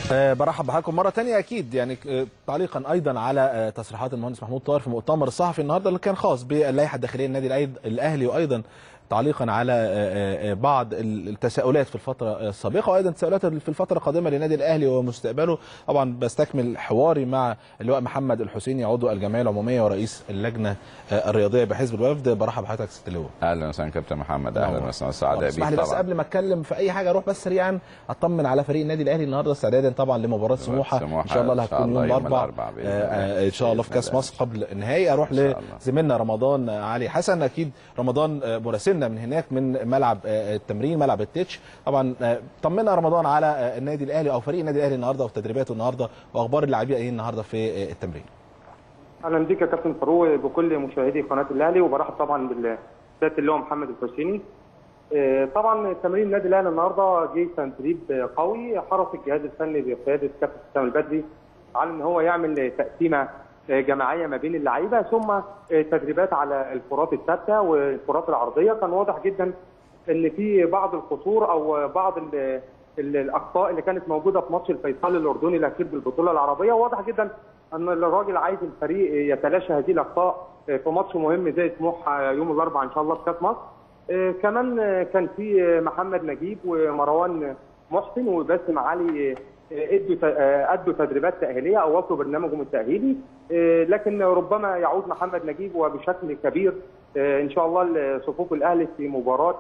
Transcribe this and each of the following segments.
أه برحب بحضراتكم مره تانية اكيد يعني أه تعليقا ايضا على أه تصريحات المهندس محمود طاهر في مؤتمر الصحفي النهارده اللي كان خاص باللائحه الداخليه للنادي الاهلي وايضا تعليقا على بعض التساؤلات في الفتره السابقه وايضا تساؤلات في الفتره القادمه للنادي الاهلي ومستقبله طبعا بستكمل حواري مع اللواء محمد الحسيني عضو الجمعيه العموميه ورئيس اللجنه الرياضيه بحزب الوفد برحب بحضرتك ست اللواء اهلا وسهلا كابتن محمد اهلا وسهلا سعداء بيك اسمح لي بس قبل ما اتكلم في اي حاجه اروح بس سريعا اطمن على فريق النادي الاهلي النهارده استعدادا طبعا لمباراه سموحه ان شاء الله اللي هتكون يوم الاربعاء ان شاء الله في كاس مصر قبل النهائي اروح لزميلنا رمضان علي حسن اكيد رمضان مراسلنا من هناك من ملعب التمرين ملعب التتش طبعا طمنا رمضان على النادي الاهلي او فريق النادي الاهلي النهارده وتدريباته النهارده واخبار اللاعبين ايه النهارده في التمرين اهلا بيك يا كابتن فاروق بكل مشاهدي قناه الاهلي وبرحب طبعا بالسياده اللواء محمد الحسيني طبعا تمرين النادي الاهلي النهارده جه تدريب قوي حرص الجهاز الفني بقياده كابتن حسام البدري على ان هو يعمل تقسيمه جماعيه ما بين اللعيبه ثم تدريبات على الكرات الثابته والكرات العرضيه كان واضح جدا ان في بعض القصور او بعض ال ال الاخطاء اللي كانت موجوده في ماتش الفيصل الاردني الاخير بالبطوله العربيه واضح جدا ان الراجل عايز الفريق يتلاشى هذه الاخطاء في ماتش مهم زي سموحه يوم الاربعاء ان شاء الله في كاس مصر كمان كان في محمد نجيب ومروان محسن وباسم علي ادوا ادوا تدريبات تاهيليه او وصلوا برنامجهم التاهيلي لكن ربما يعود محمد نجيب وبشكل كبير ان شاء الله لصفوف الاهلي في مباراه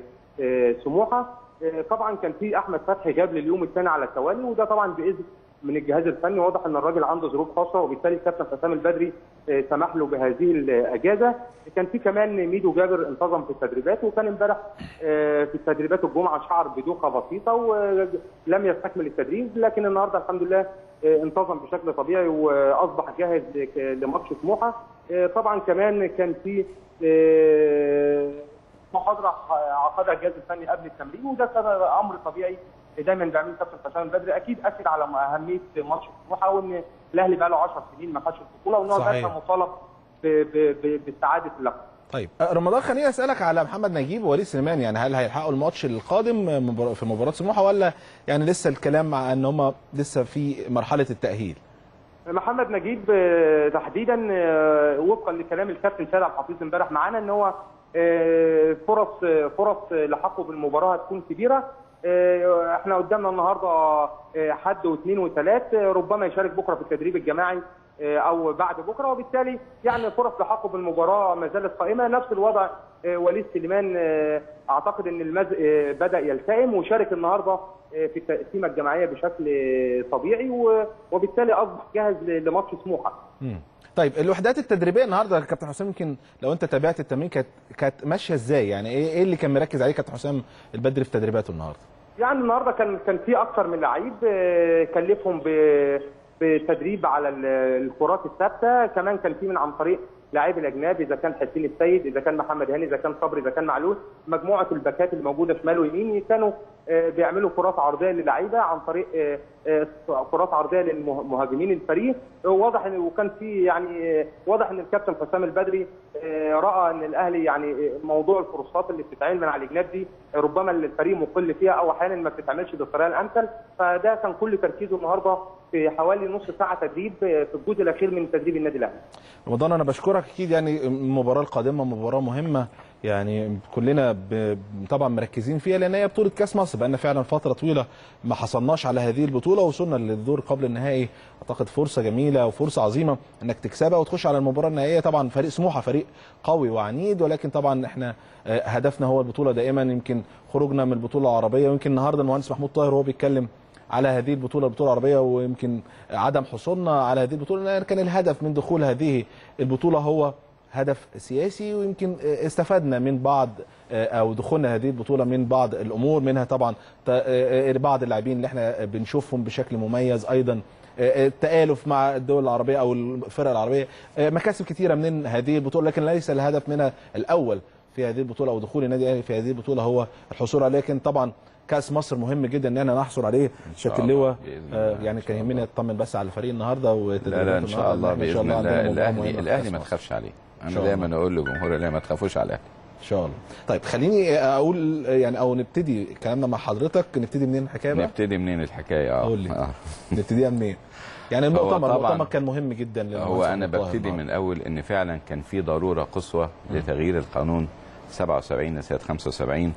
سموحه طبعا كان في احمد فتحي جاب لليوم الثاني على التوالي وده طبعا باذن من الجهاز الفني واضح ان الراجل عنده ظروف خاصه وبالتالي الكابتن حسام البدري سمح له بهذه الاجازه كان في كمان ميدو جابر انتظم في التدريبات وكان امبارح في التدريبات الجمعه شعر بدوخه بسيطه ولم يستكمل التدريب لكن النهارده الحمد لله انتظم بشكل طبيعي واصبح جاهز لماتش سموحه طبعا كمان كان في محاضره عقدها الجهاز الفني قبل التمرين وده امر طبيعي دايما بيعمل كابتن حسام البدري اكيد اكد على اهميه ماتش سموحه وان الاهلي بقى له 10 سنين ما خدش البطوله وان هو دايما مطالب باستعاده اللقب. طيب رمضان خليني اسالك على محمد نجيب ووليد سليمان يعني هل هيلحقوا الماتش القادم في مباراه سموحه ولا يعني لسه الكلام مع ان هم لسه في مرحله التاهيل؟ محمد نجيب تحديدا وفقا لكلام الكابتن سيد عبد الحفيظ امبارح معانا ان هو فرص فرص لحقه بالمباراه هتكون كبيره احنا قدامنا النهارده حد واثنين وثلاث ربما يشارك بكره في التدريب الجماعي او بعد بكره وبالتالي يعني فرص لحقه بالمباراه ما زالت قائمه نفس الوضع وليد سليمان اعتقد ان المزق بدا يلتئم وشارك النهارده في التقسيمه الجماعيه بشكل طبيعي وبالتالي اصبح جاهز لماتش سموحه. طيب الوحدات التدريبيه النهارده كابتن حسام يمكن لو انت تابعت التمرين كانت كانت ماشيه ازاي يعني ايه ايه اللي كان مركز عليه كابتن حسام البدري في تدريباته النهارده؟ يعني النهارده كان كان في اكثر من لعيب كلفهم بتدريب على الكرات الثابته كمان كان في من عن طريق لاعبي الاجنبي اذا كان حسين السيد اذا كان محمد هاني اذا كان صبري اذا كان معلول مجموعه الباكات اللي موجوده شمال ويمين كانوا بيعملوا كرات عرضيه للعيبه عن طريق كرات عرضيه للمهاجمين الفريق واضح ان وكان في يعني واضح ان الكابتن حسام البدري راى ان الاهلي يعني موضوع الفرصات اللي بتتعمل من على الجناب دي ربما الفريق مقل فيها او احيانا ما بتتعملش بالطريقه الامثل فده كان كل تركيزه النهارده في حوالي نص ساعه تدريب في الجزء الاخير من تدريب النادي الاهلي. رمضان انا بشكرك اكيد يعني المباراه القادمه مباراه مهمه يعني كلنا ب... طبعا مركزين فيها لان هي بطوله كاس مصر بقى لنا فعلا فتره طويله ما حصلناش على هذه البطوله وصلنا للدور قبل النهائي اعتقد فرصه جميله وفرصه عظيمه انك تكسبها وتخش على المباراه النهائيه طبعا فريق سموحه فريق قوي وعنيد ولكن طبعا احنا هدفنا هو البطوله دائما يمكن خروجنا من البطوله العربيه ويمكن النهارده المهندس محمود طاهر وهو بيتكلم على هذه البطوله البطوله العربيه ويمكن عدم حصولنا على هذه البطوله كان الهدف من دخول هذه البطوله هو هدف سياسي ويمكن استفدنا من بعض او دخولنا هذه البطوله من بعض الامور منها طبعا بعض اللاعبين اللي احنا بنشوفهم بشكل مميز ايضا التآلف مع الدول العربيه او الفرق العربيه مكاسب كثيره من هذه البطوله لكن ليس الهدف منها الاول في هذه البطوله او دخول النادي الاهلي في هذه البطوله هو الحصول عليه لكن طبعا كاس مصر مهم جدا ان احنا نحصل عليه شكل اللواء آه يعني كان يهمني اطمن بس على الفريق النهارده لا لا ان شاء الله باذن الله الاهلي الاهلي ما تخافش عليه انا دايما اقول لجمهور الاهلي ما تخافوش على الاهلي ان شاء الله طيب خليني اقول يعني او نبتدي كلامنا مع حضرتك نبتدي منين الحكايه بقى نبتدي منين الحكايه اه قول لي. آه. نبتديها منين يعني المؤتمر طبعاً- المؤتمر كان مهم جدا للمهندس هو انا عبد الطاهر ببتدي النهاردة. من اول ان فعلا كان في ضروره قصوى لتغيير القانون 77 لسنه 75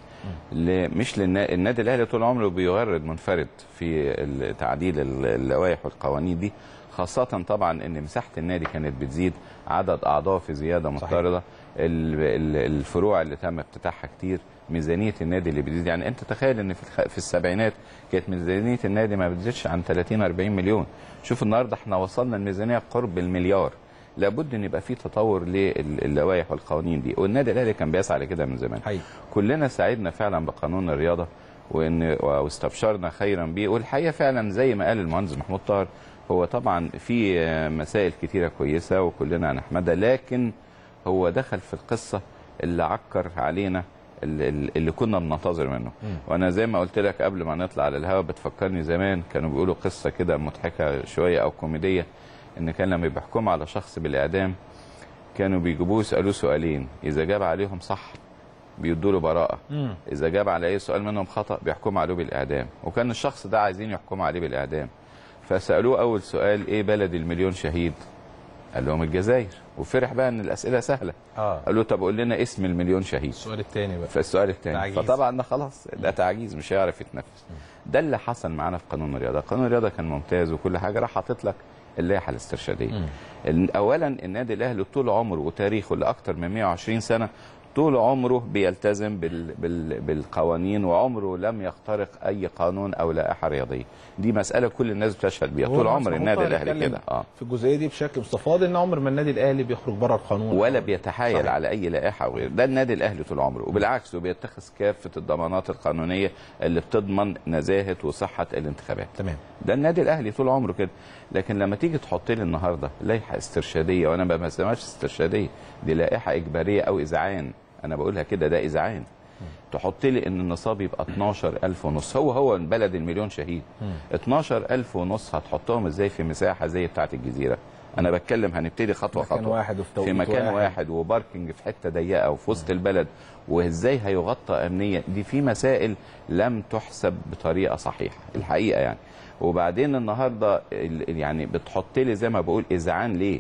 ل- مش للنا... النادي الاهلي طول عمره بيغرد منفرد في ال- تعديل ال- اللوائح والقوانين دي خاصة طبعا ان مساحة النادي كانت بتزيد عدد اعضاء في زيادة مضطردة ال- ال- الفروع اللي تم افتتاحها كتير ميزانية النادي اللي بتزيد يعني انت تخيل ان في الخ- في السبعينات كانت ميزانية النادي ما بتزيدش عن 30 40 مليون شوف النهارده احنا وصلنا الميزانية قرب المليار لابد ان يبقى في تطور للوائح والقوانين دي والنادي الاهلي كان بيسعى لكده من زمان حقيقي كلنا سعدنا فعلا بقانون الرياضه وان واستبشرنا خيرا به والحقيقه فعلا زي ما قال المهندس محمود طاهر هو طبعا في آه، مسائل كتيره كويسه وكلنا نحمدها لكن هو دخل في القصه اللي عكر علينا اللي, اللي كنا بننتظر منه وانا زي ما قلت لك قبل ما نطلع على الهواء بتفكرني زمان كانوا بيقولوا قصه كده مضحكه شويه او كوميديه ان كان لما بيحكموا على شخص بالاعدام كانوا بيجيبوه يسالوه سؤالين اذا جاب عليهم صح بيدوا له براءه مم. اذا جاب على اي سؤال منهم خطا بيحكموا عليه بالاعدام وكان الشخص ده عايزين يحكموا عليه بالاعدام فسالوه اول سؤال ايه بلد المليون شهيد قال لهم الجزائر وفرح بقى ان الاسئله سهله اه قال له طب قول لنا اسم المليون شهيد السؤال الثاني بقى فالسؤال الثاني تعجيز. فطبعا ده خلاص ده تعجيز مش هيعرف يتنفس ده اللي حصل معانا في قانون الرياضه قانون الرياضه كان ممتاز وكل حاجه راح حاطط لك اللائحه الاسترشاديه ال- اولا النادي الاهلي طول عمره وتاريخه لاكثر من 120 سنه طول عمره بيلتزم بال بال بالقوانين وعمره لم يخترق اي قانون او لائحه رياضيه دي مساله كل الناس بتشهد بيها هو طول المهندس عمر محمود النادي طاهر الاهلي اتكلم كده اه في الجزئيه دي بشكل مستفاض ان عمر ما النادي الاهلي بيخرج بره القانون ولا بيتحايل صحيح. على اي لائحه وغيره ده النادي الاهلي طول عمره وبالعكس وبيتخذ كافه الضمانات القانونيه اللي بتضمن نزاهه وصحه الانتخابات تمام ده النادي الاهلي طول عمره كده لكن لما تيجي تحط لي النهارده لائحه استرشاديه وانا ما بسميهاش استرشاديه دي لائحه اجباريه او اذعان انا بقولها كده ده اذعان تحط لي ان النصاب يبقى 12000 ونص هو هو بلد المليون شهيد 12000 ونص هتحطهم ازاي في مساحه زي بتاعه الجزيره انا بتكلم هنبتدي خطوه مكان خطوه واحد وفي في توقيت مكان واحد. واحد وباركنج في حته ضيقه وفي وسط البلد وازاي هيغطى امنيا دي في مسائل لم تحسب بطريقه صحيحه الحقيقه يعني وبعدين النهارده ال- يعني بتحط لي زي ما بقول اذعان ليه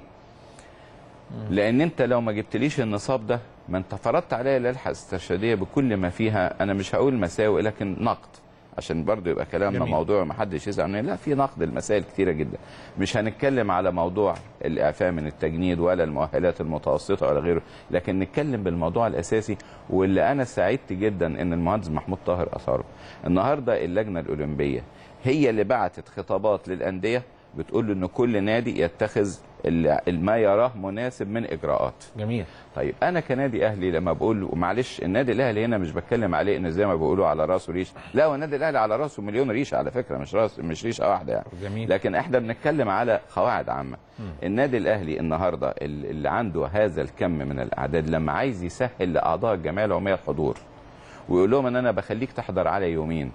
لان انت لو ما جبتليش النصاب ده ما انت فرضت عليا اللائحه الاسترشاديه بكل ما فيها انا مش هقول مساوئ لكن نقد عشان برضو يبقى كلامنا جميل. موضوع ما حدش يزعل منه لا في نقد المسائل كتيره جدا مش هنتكلم على موضوع الاعفاء من التجنيد ولا المؤهلات المتوسطه ولا غيره لكن نتكلم بالموضوع الاساسي واللي انا سعدت جدا ان المهندس محمود طاهر اثاره النهارده اللجنه الاولمبيه هي اللي بعتت خطابات للانديه بتقول ان كل نادي يتخذ ال- ما يراه مناسب من اجراءات جميل طيب انا كنادي اهلي لما بقول ومعلش النادي الاهلي هنا مش بتكلم عليه ان زي ما بيقولوا على راسه ريش لا هو النادي الاهلي على راسه مليون ريشه على فكره مش راس مش ريشه واحده يعني جميل. لكن احنا بنتكلم على قواعد عامه النادي الاهلي النهارده ال- اللي عنده هذا الكم من الاعداد لما عايز يسهل لاعضاء الجمعيه العموميه الحضور ويقول لهم ان انا بخليك تحضر على يومين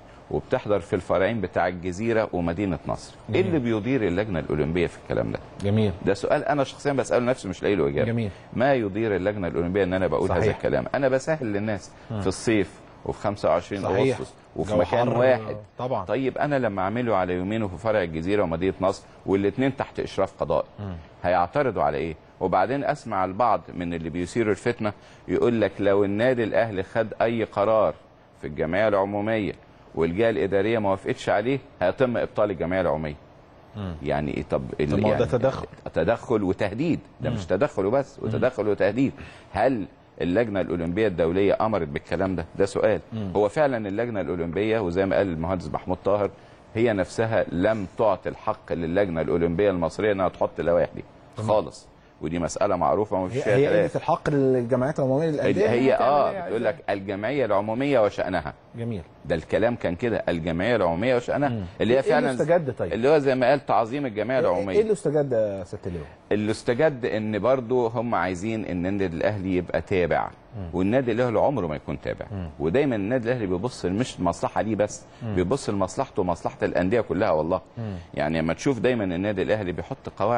وبتحضر في الفرعين بتاع الجزيره ومدينه نصر ايه اللي بيدير اللجنه الاولمبيه في الكلام ده جميل ده سؤال انا شخصيا بساله نفسي مش لاقي له اجابه جميل. ما يدير اللجنه الاولمبيه ان انا بقول صحيح. هذا الكلام انا بسهل للناس في الصيف وفي 25 صحيح. اغسطس وفي جو مكان حر، واحد طبعا. طيب انا لما اعمله على يومين وفي فرع الجزيره ومدينه نصر والاثنين تحت اشراف قضائي هيعترضوا على ايه وبعدين اسمع البعض من اللي بيثيروا الفتنه يقول لك لو النادي الاهلي خد اي قرار في الجمعيه العموميه والجهه الاداريه ما وافقتش عليه هيتم ابطال الجمعيه العموميه يعني إيه طب ال- طب ما هو ده يعني تدخل. تدخل وتهديد ده مش تدخل وبس وتدخل وتهديد هل اللجنه الاولمبيه الدوليه امرت بالكلام ده ده سؤال هو فعلا اللجنه الاولمبيه وزي ما قال المهندس محمود طاهر هي نفسها لم تعطي الحق للجنه الاولمبيه المصريه انها تحط اللوائح دي خالص ودي مساله معروفه ومش هي فيها هي كلام قله الحق للجمعيات العموميه للانديه هي إنها تعمل اه إيه بتقول عايزاه. لك الجمعيه العموميه وشانها جميل ده الكلام كان كده الجمعيه العموميه وشانها اللي هي إيه فعلا اللي استجد طيب؟ اللي هو زي ما قال تعظيم الجمعيه ايه العموميه اللي استجد يا سياده اللواء؟ اللي استجد ان برضو هم عايزين ان النادي الاهلي يبقى تابع والنادي الاهلي عمره ما يكون تابع ودايما النادي الاهلي بيبص مش المصلحه ليه بس بيبص لمصلحته ومصلحه الانديه كلها والله يعني لما تشوف دايما النادي الاهلي بيحط قواعد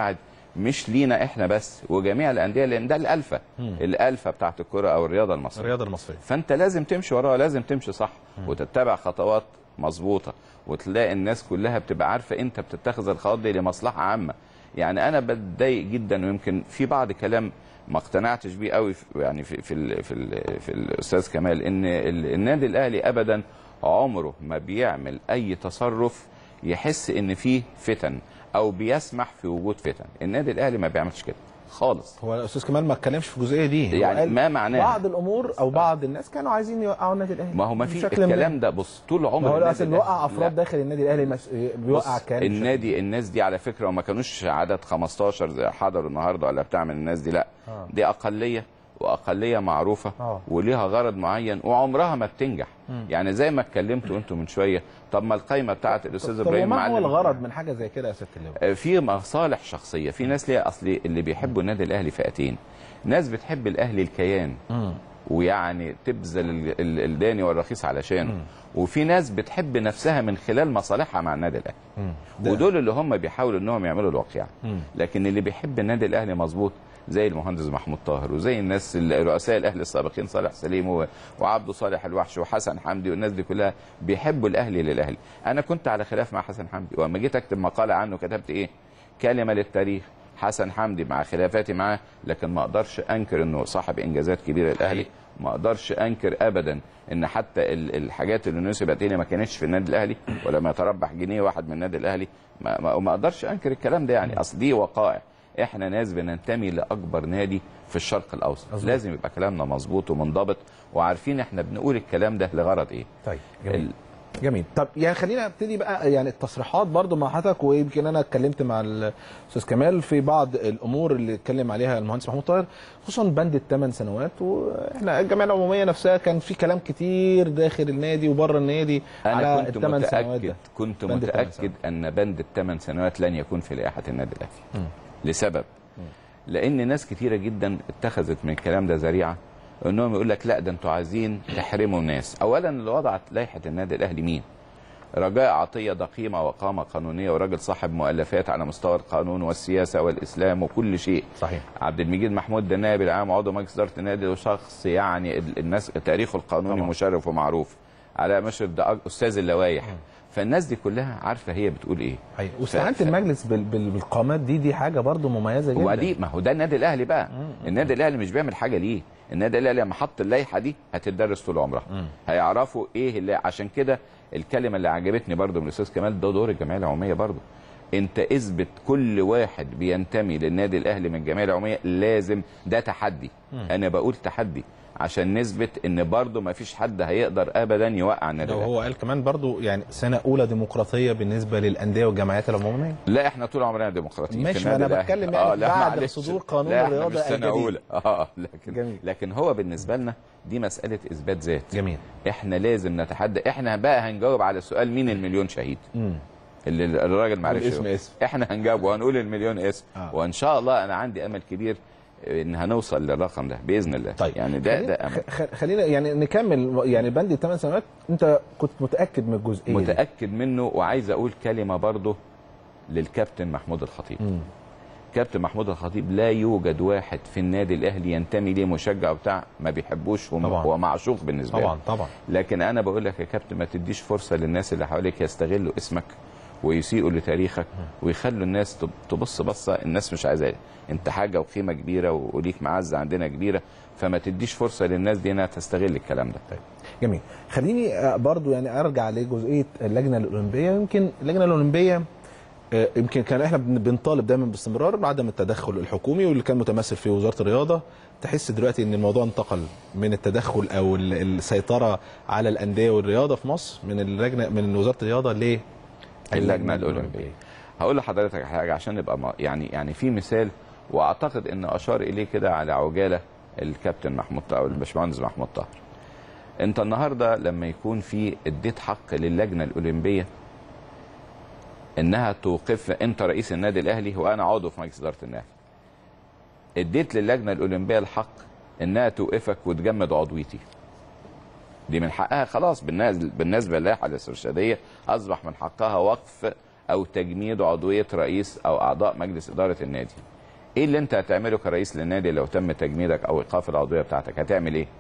مش لينا احنا بس وجميع الانديه لان ده الالفه الالفه بتاعت الكره او الرياضه المصريه الرياضه المصريه فانت لازم تمشي وراها لازم تمشي صح وتتبع خطوات مظبوطه وتلاقي الناس كلها بتبقى عارفه انت بتتخذ الخطوات دي لمصلحه عامه يعني انا بتضايق جدا ويمكن في بعض كلام ما اقتنعتش بيه قوي في يعني في في ال في, ال في الاستاذ كمال ان ال- النادي الاهلي ابدا عمره ما بيعمل اي تصرف يحس ان فيه فتن او بيسمح في وجود فتن النادي الاهلي ما بيعملش كده خالص هو الاستاذ كمال ما اتكلمش في الجزئيه دي هو يعني قال ما معناه بعض الامور او بعض الناس كانوا عايزين يوقعوا النادي الاهلي ما هو ما في بشكل ما. الكلام ده بص طول عمر ما هو النادي اصل الأهلي- بيوقع افراد لا. داخل النادي الاهلي مس... بيوقع بص كان النادي الناس دي على فكره وما كانوش عدد 15 زي حضروا النهارده ولا بتاع من الناس دي لا آه. دي اقليه واقليه معروفه آه. وليها غرض معين وعمرها ما بتنجح يعني زي ما اتكلمتوا انتوا من شويه طب ما القايمه بتاعت الاستاذ طب ابراهيم وما هو معلم الغرض من حاجه زي كده يا سياده اللواء؟ في مصالح شخصيه في ناس ليها اصل اللي بيحبوا النادي الاهلي فئتين ناس بتحب الاهلي الكيان ويعني تبذل ال- ال- الداني والرخيص علشانه وفي ناس بتحب نفسها من خلال مصالحها مع النادي الاهلي ده- ودول اللي هم بيحاولوا انهم يعملوا الواقع لكن اللي بيحب النادي الاهلي مظبوط زي المهندس محمود طاهر وزي الناس ال- رؤساء الاهلي السابقين صالح سليم و- وعبده صالح الوحش وحسن حمدي والناس دي كلها بيحبوا الاهلي للاهلي انا كنت على خلاف مع حسن حمدي ولما جيت اكتب مقاله عنه كتبت ايه كلمه للتاريخ حسن حمدي مع خلافاتي معاه لكن ما اقدرش انكر انه صاحب انجازات كبيره للاهلي ما اقدرش انكر ابدا ان حتى ال- الحاجات اللي نسبت اليه ما كانتش في النادي الاهلي ولما يتربح جنيه واحد من النادي الاهلي ما, ما, ما اقدرش انكر الكلام ده يعني اصل دي وقائع احنا ناس بننتمي لاكبر نادي في الشرق الاوسط مظبوط. لازم يبقى كلامنا مظبوط ومنضبط وعارفين احنا بنقول الكلام ده لغرض ايه طيب جميل ال- جميل طب يعني خلينا نبتدي بقى يعني التصريحات برضو مع حضرتك ويمكن انا اتكلمت مع الاستاذ كمال في بعض الامور اللي اتكلم عليها المهندس محمود طاهر خصوصا بند الثمان سنوات واحنا الجمعيه العموميه نفسها كان في كلام كتير داخل النادي وبره النادي انا على كنت الثمان سنوات متاكد ده كنت بند الثمان متاكد ان بند الثمان سنوات لن يكون في لائحه النادي الاهلي لسبب لان ناس كتيره جدا اتخذت من الكلام ده ذريعه انهم يقول لك لا ده انتوا عايزين تحرموا الناس اولا اللي وضعت لائحه النادي الاهلي مين رجاء عطيه ده قيمه وقامه قانونيه وراجل صاحب مؤلفات على مستوى القانون والسياسه والاسلام وكل شيء صحيح عبد المجيد محمود ده نائب العام عضو مجلس اداره النادي وشخص يعني ال- الناس تاريخه القانوني طبعا. مشرف ومعروف على مشرف ده أج- استاذ اللوائح فالناس دي كلها عارفه هي بتقول ايه حقيقي واستعانه ف- المجلس بال- بال- بالقامات دي دي حاجه برضو مميزه جدا ودي ما هو ده النادي الاهلي بقى النادي الاهلي مش بيعمل حاجه ليه النادي الاهلي لما حط اللائحه دي هتدرس طول عمرها هيعرفوا ايه اللي عشان كده الكلمه اللي عجبتني برضو من الاستاذ كمال ده دور الجمعيه العموميه برضو انت اثبت كل واحد بينتمي للنادي الاهلي من الجمعيه العموميه لازم ده تحدي انا بقول تحدي عشان نثبت ان برضو ما فيش حد هيقدر ابدا يوقع النادي لو الاهلي هو قال كمان برضو يعني سنه اولى ديمقراطيه بالنسبه للانديه والجمعيات العموميه لا احنا طول عمرنا ديمقراطيين ماشي، في ما أنا النادي الأهلي. بتكلم يعني لا، بعد معلش. صدور قانون لا، إحنا الرياضة مش سنه الجديد. اولى اه لكن جميل. لكن هو بالنسبه لنا دي مساله اثبات ذات جميل احنا لازم نتحدى احنا بقى هنجاوب على سؤال مين المليون شهيد مم. اللي الراجل معرفش والاسم يقول. اسم. احنا هنجاوب وهنقول المليون اسم آه. وان شاء الله انا عندي امل كبير ان هنوصل للرقم ده باذن الله طيب يعني ده خلينا- ده امل خ- خ- خلينا يعني نكمل يعني بند الثمان سنوات انت كنت متاكد من الجزئيه دي. متاكد منه وعايز اقول كلمه برضه للكابتن محمود الخطيب مم. كابتن محمود الخطيب لا يوجد واحد في النادي الاهلي ينتمي ليه مشجع وبتاع ما بيحبوش وم- طبعاً. ومعشوق بالنسبه له طبعا طبعا لكن انا بقول لك يا كابتن ما تديش فرصه للناس اللي حواليك يستغلوا اسمك ويسيئوا لتاريخك ويخلوا الناس تب- تبص بصه الناس مش عايزاها انت حاجه وقيمه كبيره وليك معزه عندنا كبيره فما تديش فرصه للناس دي انها تستغل الكلام ده طيب جميل خليني آه، برضو يعني ارجع لجزئيه اللجنه الاولمبيه يمكن اللجنه الاولمبيه آه، يمكن كان احنا بن- بنطالب دايما باستمرار بعدم التدخل الحكومي واللي كان متمثل في وزاره الرياضه تحس دلوقتي ان الموضوع انتقل من التدخل او ال- السيطره على الانديه والرياضه في مصر من اللجنه من وزاره الرياضه ل اللجنه الاولمبيه هقول لحضرتك حاجه عشان نبقى م- يعني يعني في مثال واعتقد ان اشار اليه كده على عجاله الكابتن محمود طاهر او الباشمهندس محمود طاهر انت النهارده لما يكون في اديت حق للجنه الاولمبيه انها توقف انت رئيس النادي الاهلي وانا عضو في مجلس اداره النادي اديت للجنه الاولمبيه الحق انها توقفك وتجمد عضويتي دي من حقها خلاص بالنسبه بالنسبه للائحه الاسترشاديه اصبح من حقها وقف او تجميد عضويه رئيس او اعضاء مجلس اداره النادي ايه اللي انت هتعمله كرئيس للنادي لو تم تجميدك او ايقاف العضويه بتاعتك هتعمل ايه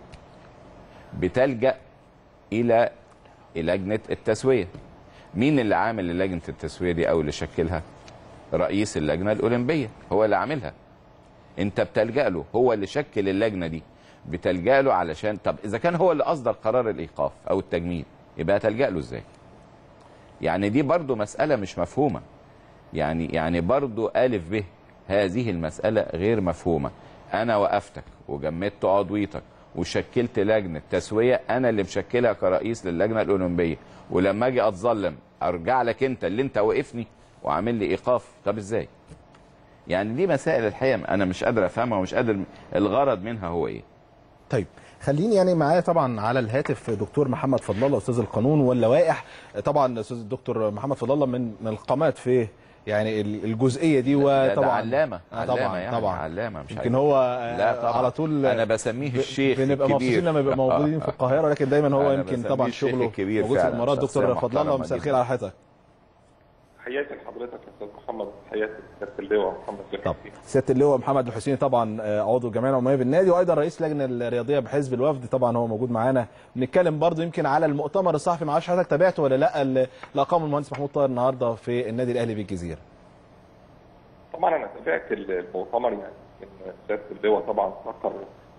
بتلجا الى لجنه التسويه مين اللي عامل لجنه التسويه دي او اللي شكلها رئيس اللجنه الاولمبيه هو اللي عاملها انت بتلجا له هو اللي شكل اللجنه دي بتلجا له علشان طب اذا كان هو اللي اصدر قرار الايقاف او التجميد يبقى هتلجا له ازاي يعني دي برضو مساله مش مفهومه يعني يعني برضو الف ب هذه المساله غير مفهومه انا وقفتك وجمدت عضويتك وشكلت لجنه تسويه انا اللي مشكلها كرئيس للجنه الاولمبيه ولما اجي اتظلم ارجع لك انت اللي انت واقفني وعامل لي ايقاف طب ازاي يعني دي مسائل الحقيقه انا مش قادر افهمها ومش قادر الغرض منها هو ايه طيب خليني يعني معايا طبعا على الهاتف دكتور محمد فضل الله استاذ القانون واللوائح طبعا استاذ الدكتور محمد فضل الله من من القامات في يعني ال- الجزئيه دي ده- ده وطبعا علامه آه علامه طبعا يعني طبعا علامه مش يمكن عارف. هو لا طبعا على طول انا بسميه الشيخ بنبقى الكبير. مبسوطين لما بيبقى موجودين في القاهره لكن دايما هو أنا يمكن بسميه طبعا الشيخ شغله الكبير موجود في فعلا، الامارات دكتور شخصية فضل الله محترمة مساء جدا. الخير على حضرتك تحياتي لحضرتك يا استاذ محمد تحياتي لسياده اللواء محمد طب زكي سياده اللواء محمد الحسيني طبعا آه، عضو الجمعيه العموميه بالنادي وايضا رئيس اللجنه الرياضيه بحزب الوفد طبعا هو موجود معانا بنتكلم برضو يمكن على المؤتمر الصحفي ما اعرفش حضرتك تابعته ولا لا اللي اللي اقامه المهندس محمود طاهر النهارده في النادي الاهلي بالجزيره طبعا انا تابعت المؤتمر يعني ان سياده اللواء طبعا ذكر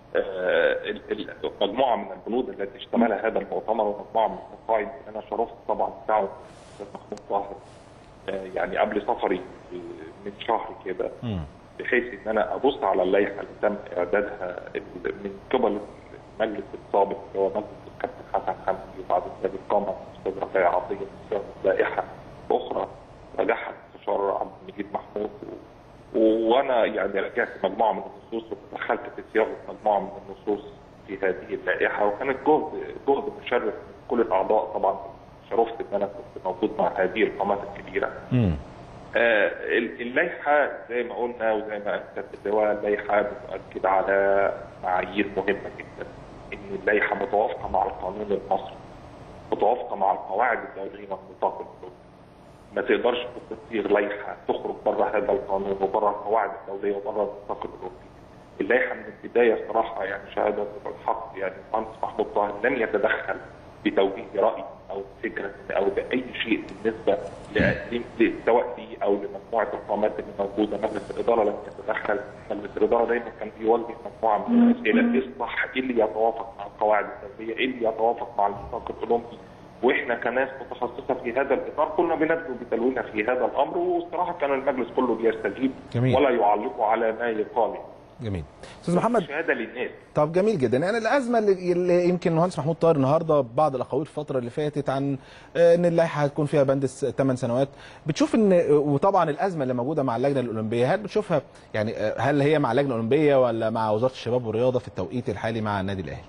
آه، ال- ال- مجموعه من البنود التي اشتملها هذا المؤتمر ومجموعه من القواعد انا شرفت طبعا دعوه الاستاذ محمود طاهر آه، يعني قبل سفري من شهر كده بحيث ان انا ابص على اللائحه اللي تم اعدادها ال- من قبل المجلس السابق اللي هو مجلس الكابتن حسن حمدي وبعد ذلك قام الاستاذ رفاعي عطيه بصياغه لائحه اخرى رجعها المستشار عبد المجيد محمود و- وانا يعني رجعت مجموعه من النصوص ودخلت في صياغه مجموعه من النصوص في هذه اللائحه وكانت جهد جهد مشرف من كل الاعضاء طبعا شرفت ان انا كنت موجود مع هذه القامات الكبيره. آه، ال- اللائحه زي ما قلنا وزي ما انت اللواء اللائحه بتؤكد على معايير مهمه جدا ان اللائحه متوافقه مع القانون المصري متوافقه مع القواعد الدوليه والنطاق الدولي ما تقدرش تصيغ لائحه تخرج بره هذا القانون وبره القواعد الدوليه وبره النطاق الاوروبي. اللائحه من البدايه صراحه يعني شهاده الحق يعني المهندس محمود طاهر لم يتدخل بتوجيه راي او فكره او باي شيء بالنسبه ل- ل- سواء لي او لمجموعه القامات اللي موجوده مجلس الاداره لم يتدخل مجلس الاداره دايما كان بيوجه مجموعه من الاسئله ايه الصح ايه اللي يتوافق مع القواعد الدوليه ايه اللي يتوافق مع النطاق الاولمبي واحنا كناس متخصصه في هذا الاطار كنا بندعو بتلوينها في هذا الامر والصراحه كان المجلس كله بيستجيب جميل. ولا يعلق على ما يقال جميل استاذ محمد شهاده للناس طب جميل جدا يعني الازمه اللي, اللي يمكن المهندس محمود طاهر النهارده بعض الاقاويل الفتره اللي فاتت عن آه، ان اللائحه هتكون فيها بند 8 سنوات بتشوف ان وطبعا الازمه اللي موجوده مع اللجنه الاولمبيه هل بتشوفها يعني آه، هل هي مع اللجنه الاولمبيه ولا مع وزاره الشباب والرياضه في التوقيت الحالي مع النادي الاهلي؟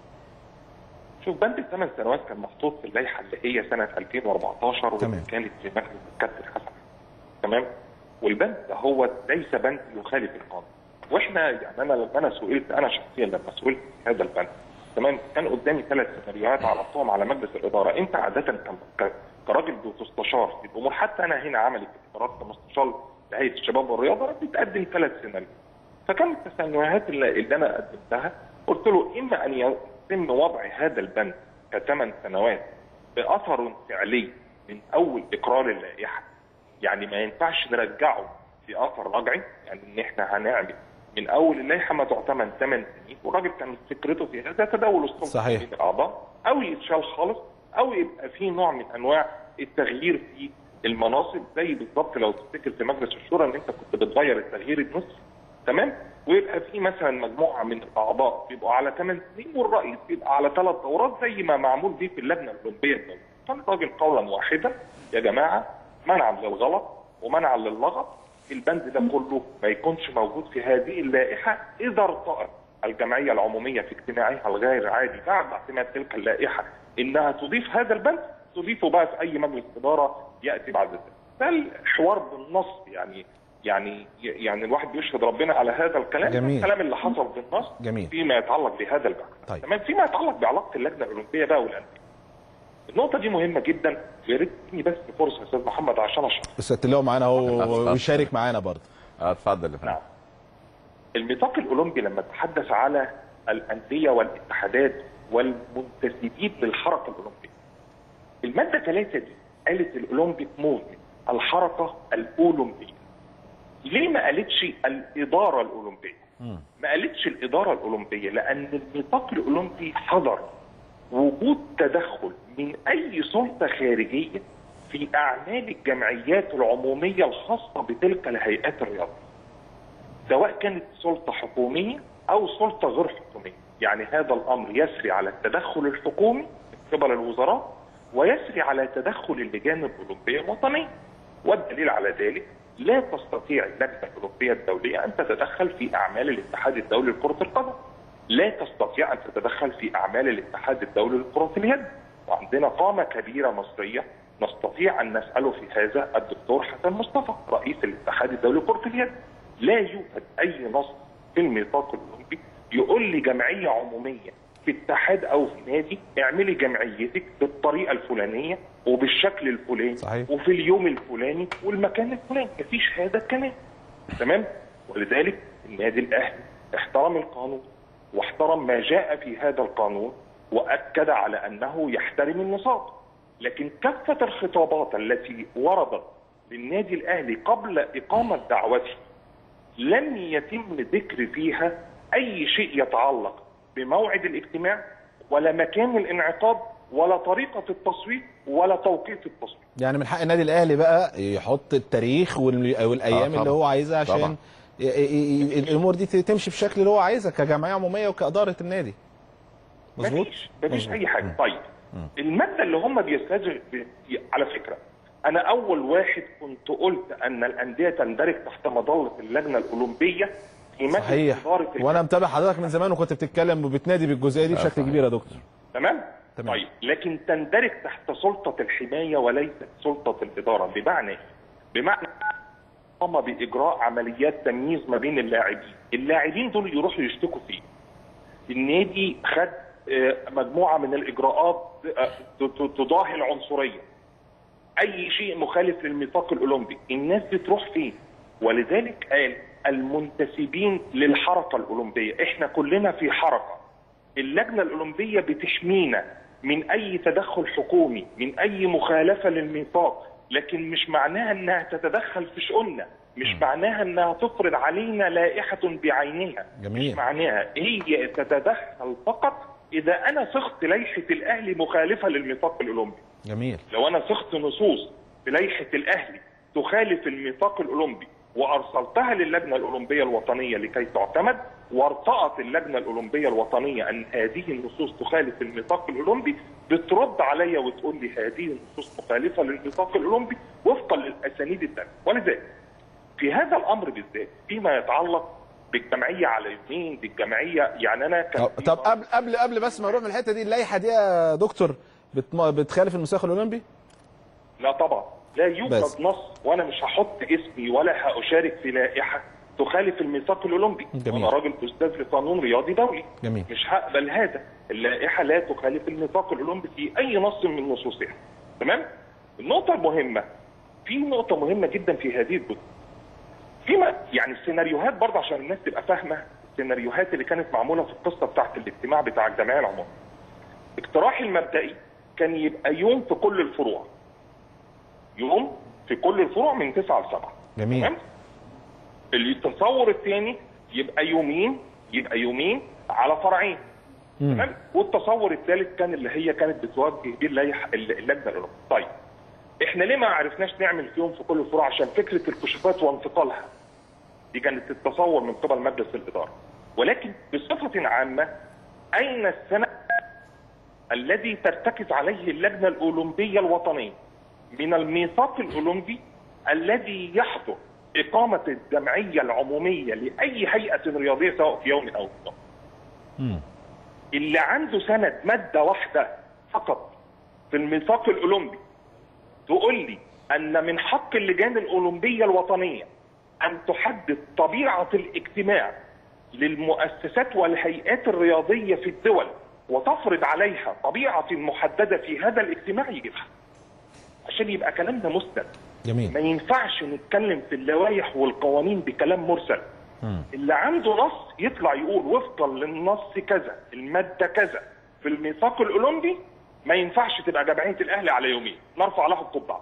شوف بند الثمان سنوات كان محطوط في اللائحه اللي هي سنه 2014 تمام. واللي كانت في مجلس الكابتن حسن تمام والبند ده هو ليس بند يخالف القانون واحنا يعني انا لما انا سئلت انا شخصيا لما سئلت في هذا البند تمام كان قدامي ثلاث سيناريوهات عرضتهم على مجلس الاداره انت عاده كم- ك- كراجل بتستشار في الامور حتى انا هنا عملي في الادارات كمستشار لهيئه الشباب والرياضه بتقدم ثلاث سيناريوهات فكانت التسنيات اللي, اللي انا قدمتها قلت له اما ان يتم وضع هذا البند كثمان سنوات باثر فعلي من اول اقرار اللائحه يعني ما ينفعش نرجعه في اثر رجعي يعني ان احنا هنعمل من اول اللائحه ما تعتمد ثمان سنين والراجل كان فكرته في هذا تداول السلطه صحيح. بين الاعضاء او يتشال خالص او يبقى في نوع من انواع التغيير في المناصب زي بالظبط لو تفتكر في مجلس الشورى ان انت كنت بتغير التغيير النصفي تمام ويبقى في مثلا مجموعه من الاعضاء بيبقوا على ثمان سنين والرئيس بيبقى على ثلاث دورات زي ما معمول بيه في اللجنه الاولمبيه الدوليه كان الراجل قولا واحدا يا جماعه منعا للغلط ومنعا للغط البند ده كله ما يكونش موجود في هذه اللائحه اذا ارتأت الجمعيه العموميه في اجتماعها الغير عادي بعد اعتماد تلك اللائحه انها تضيف هذا البند تضيفه بقى في اي مجلس اداره ياتي بعد ذلك. ده الحوار بالنص يعني يعني يعني الواحد بيشهد ربنا على هذا الكلام ده جميل. الكلام اللي حصل بالنص جميل. فيما يتعلق بهذا البحث طيب. تمام فيما يتعلق بعلاقه اللجنه الاولمبيه بقى والانديه النقطه دي مهمه جدا ويا ريت تديني بس فرصه يا استاذ محمد عشان اشرح سياده اللواء معانا اتفضل. هو ويشارك معانا برضه اه اتفضل يا فندم نعم الميثاق الاولمبي لما تحدث على الانديه والاتحادات والمنتسبين للحركه الاولمبيه الماده 3 دي قالت الاولمبيك موفمنت الحركه الاولمبيه ليه ما قالتش الاداره الاولمبيه ما قالتش الاداره الاولمبيه لان الميثاق الاولمبي حظر وجود تدخل من اي سلطه خارجيه في اعمال الجمعيات العموميه الخاصه بتلك الهيئات الرياضيه سواء كانت سلطه حكوميه او سلطه غير حكوميه يعني هذا الامر يسري على التدخل الحكومي من قبل الوزراء ويسري على تدخل اللجان الاولمبيه الوطنيه والدليل على ذلك لا تستطيع اللجنه الاولمبيه الدوليه ان تتدخل في اعمال الاتحاد الدولي لكره القدم لا تستطيع ان تتدخل في اعمال الاتحاد الدولي لكره اليد وعندنا قامه كبيره مصريه نستطيع ان نساله في هذا الدكتور حسن مصطفى رئيس الاتحاد الدولي لكره اليد لا يوجد اي نص في الميثاق الاولمبي يقول لي جمعيه عموميه في اتحاد او في نادي اعملي جمعيتك بالطريقه الفلانيه وبالشكل الفلاني صحيح. وفي اليوم الفلاني والمكان الفلاني مفيش هذا الكلام تمام ولذلك النادي الاهلي احترم القانون واحترم ما جاء في هذا القانون واكد على انه يحترم النصاب لكن كافه الخطابات التي وردت للنادي الاهلي قبل اقامه دعوته لم يتم ذكر فيها اي شيء يتعلق بموعد الاجتماع ولا مكان الانعقاد ولا طريقه التصويت ولا توقيت التصويت يعني من حق النادي الاهلي بقى يحط التاريخ وال- والايام طبعاً. اللي هو عايزها عشان طبعاً. ي- ي- ي- الامور دي تمشي بالشكل اللي هو عايزها كجمعيه عموميه وكاداره النادي مظبوط مفيش مفيش مظبوط. اي حاجه طيب الماده اللي هم بيستهزئوا ب- على فكره انا اول واحد كنت قلت ان الانديه تندرج تحت مظله اللجنه الاولمبيه في مجلس صحيح اداره وانا متابع حضرتك من زمان وكنت بتتكلم وبتنادي بالجزئيه دي بشكل صحيح. كبير يا دكتور تمام؟ تمام. طيب لكن تندرج تحت سلطه الحمايه وليست سلطه الاداره بمعنى ايه؟ بمعنى قام باجراء عمليات تمييز ما بين اللاعبين، اللاعبين دول يروحوا يشتكوا فيه. النادي خد آه، مجموعه من الاجراءات آه، ت- ت- تضاهي العنصريه. اي شيء مخالف للميثاق الاولمبي، الناس بتروح فين؟ ولذلك قال المنتسبين للحركه الاولمبيه، احنا كلنا في حركه. اللجنه الاولمبيه بتحمينا من اي تدخل حكومي، من اي مخالفه للميثاق، لكن مش معناها انها تتدخل في شؤوننا، مش معناها انها تفرض علينا لائحه بعينها. جميل. مش معناها هي تتدخل فقط اذا انا صغت لائحه الاهلي مخالفه للميثاق الاولمبي. جميل لو انا صغت نصوص في لائحه الاهلي تخالف الميثاق الاولمبي وارسلتها للجنه الاولمبيه الوطنيه لكي تعتمد وارتأت اللجنه الاولمبيه الوطنيه ان هذه النصوص تخالف الميثاق الاولمبي بترد عليا وتقول لي هذه النصوص مخالفه للميثاق الاولمبي وفقا للاسانيد التاليه ولذلك في هذا الامر بالذات فيما يتعلق بالجمعيه على يمين بالجمعيه يعني انا كان طب- طب قبل قبل قبل بس ما نروح من الحته دي اللائحه دي يا دكتور بتم- بتخالف الميثاق الاولمبي لا طبعا لا يوجد بس. بس. نص وانا مش هحط اسمي ولا هاشارك في لائحه تخالف الميثاق الاولمبي جميل. وانا راجل استاذ لقانون رياضي دولي جميل. مش هقبل هذا اللائحه لا تخالف الميثاق الاولمبي في اي نص من نصوصها تمام النقطه المهمه في نقطه مهمه جدا في هذه البطوله فيما يعني السيناريوهات برضه عشان الناس تبقى فاهمه السيناريوهات اللي كانت معموله في القصه بتاعت الاجتماع بتاع الجمعيه العموميه اقتراحي المبدئي كان يبقى يوم في كل الفروع يوم في كل الفروع من 9 ل 7 جميل. تمام التصور الثاني يبقى يومين يبقى يومين على فرعين تمام والتصور الثالث كان اللي هي كانت بتوجه بيه اللائحه اللجنه الاولمبيه طيب احنا ليه ما عرفناش نعمل في يوم في كل الفروع عشان فكره الكشوفات وانتقالها دي كانت التصور من قبل مجلس الاداره ولكن بصفه عامه اين السند الذي ترتكز عليه اللجنه الاولمبيه الوطنيه من الميثاق الاولمبي الذي يحظر اقامه الجمعيه العموميه لاي هيئه رياضيه سواء في يوم او في يوم. اللي عنده سند ماده واحده فقط في الميثاق الاولمبي تقول لي ان من حق اللجان الاولمبيه الوطنيه ان تحدد طبيعه الاجتماع للمؤسسات والهيئات الرياضيه في الدول وتفرض عليها طبيعه محدده في هذا الاجتماع يجيبها عشان يبقى كلامنا مسند ما جميل ينفعش نتكلم في اللوائح والقوانين بكلام مرسل اللي عنده نص يطلع يقول وفقا للنص كذا الماده كذا في الميثاق الاولمبي ما ينفعش تبقى جمعيه الاهلي على يومين نرفع له القبعه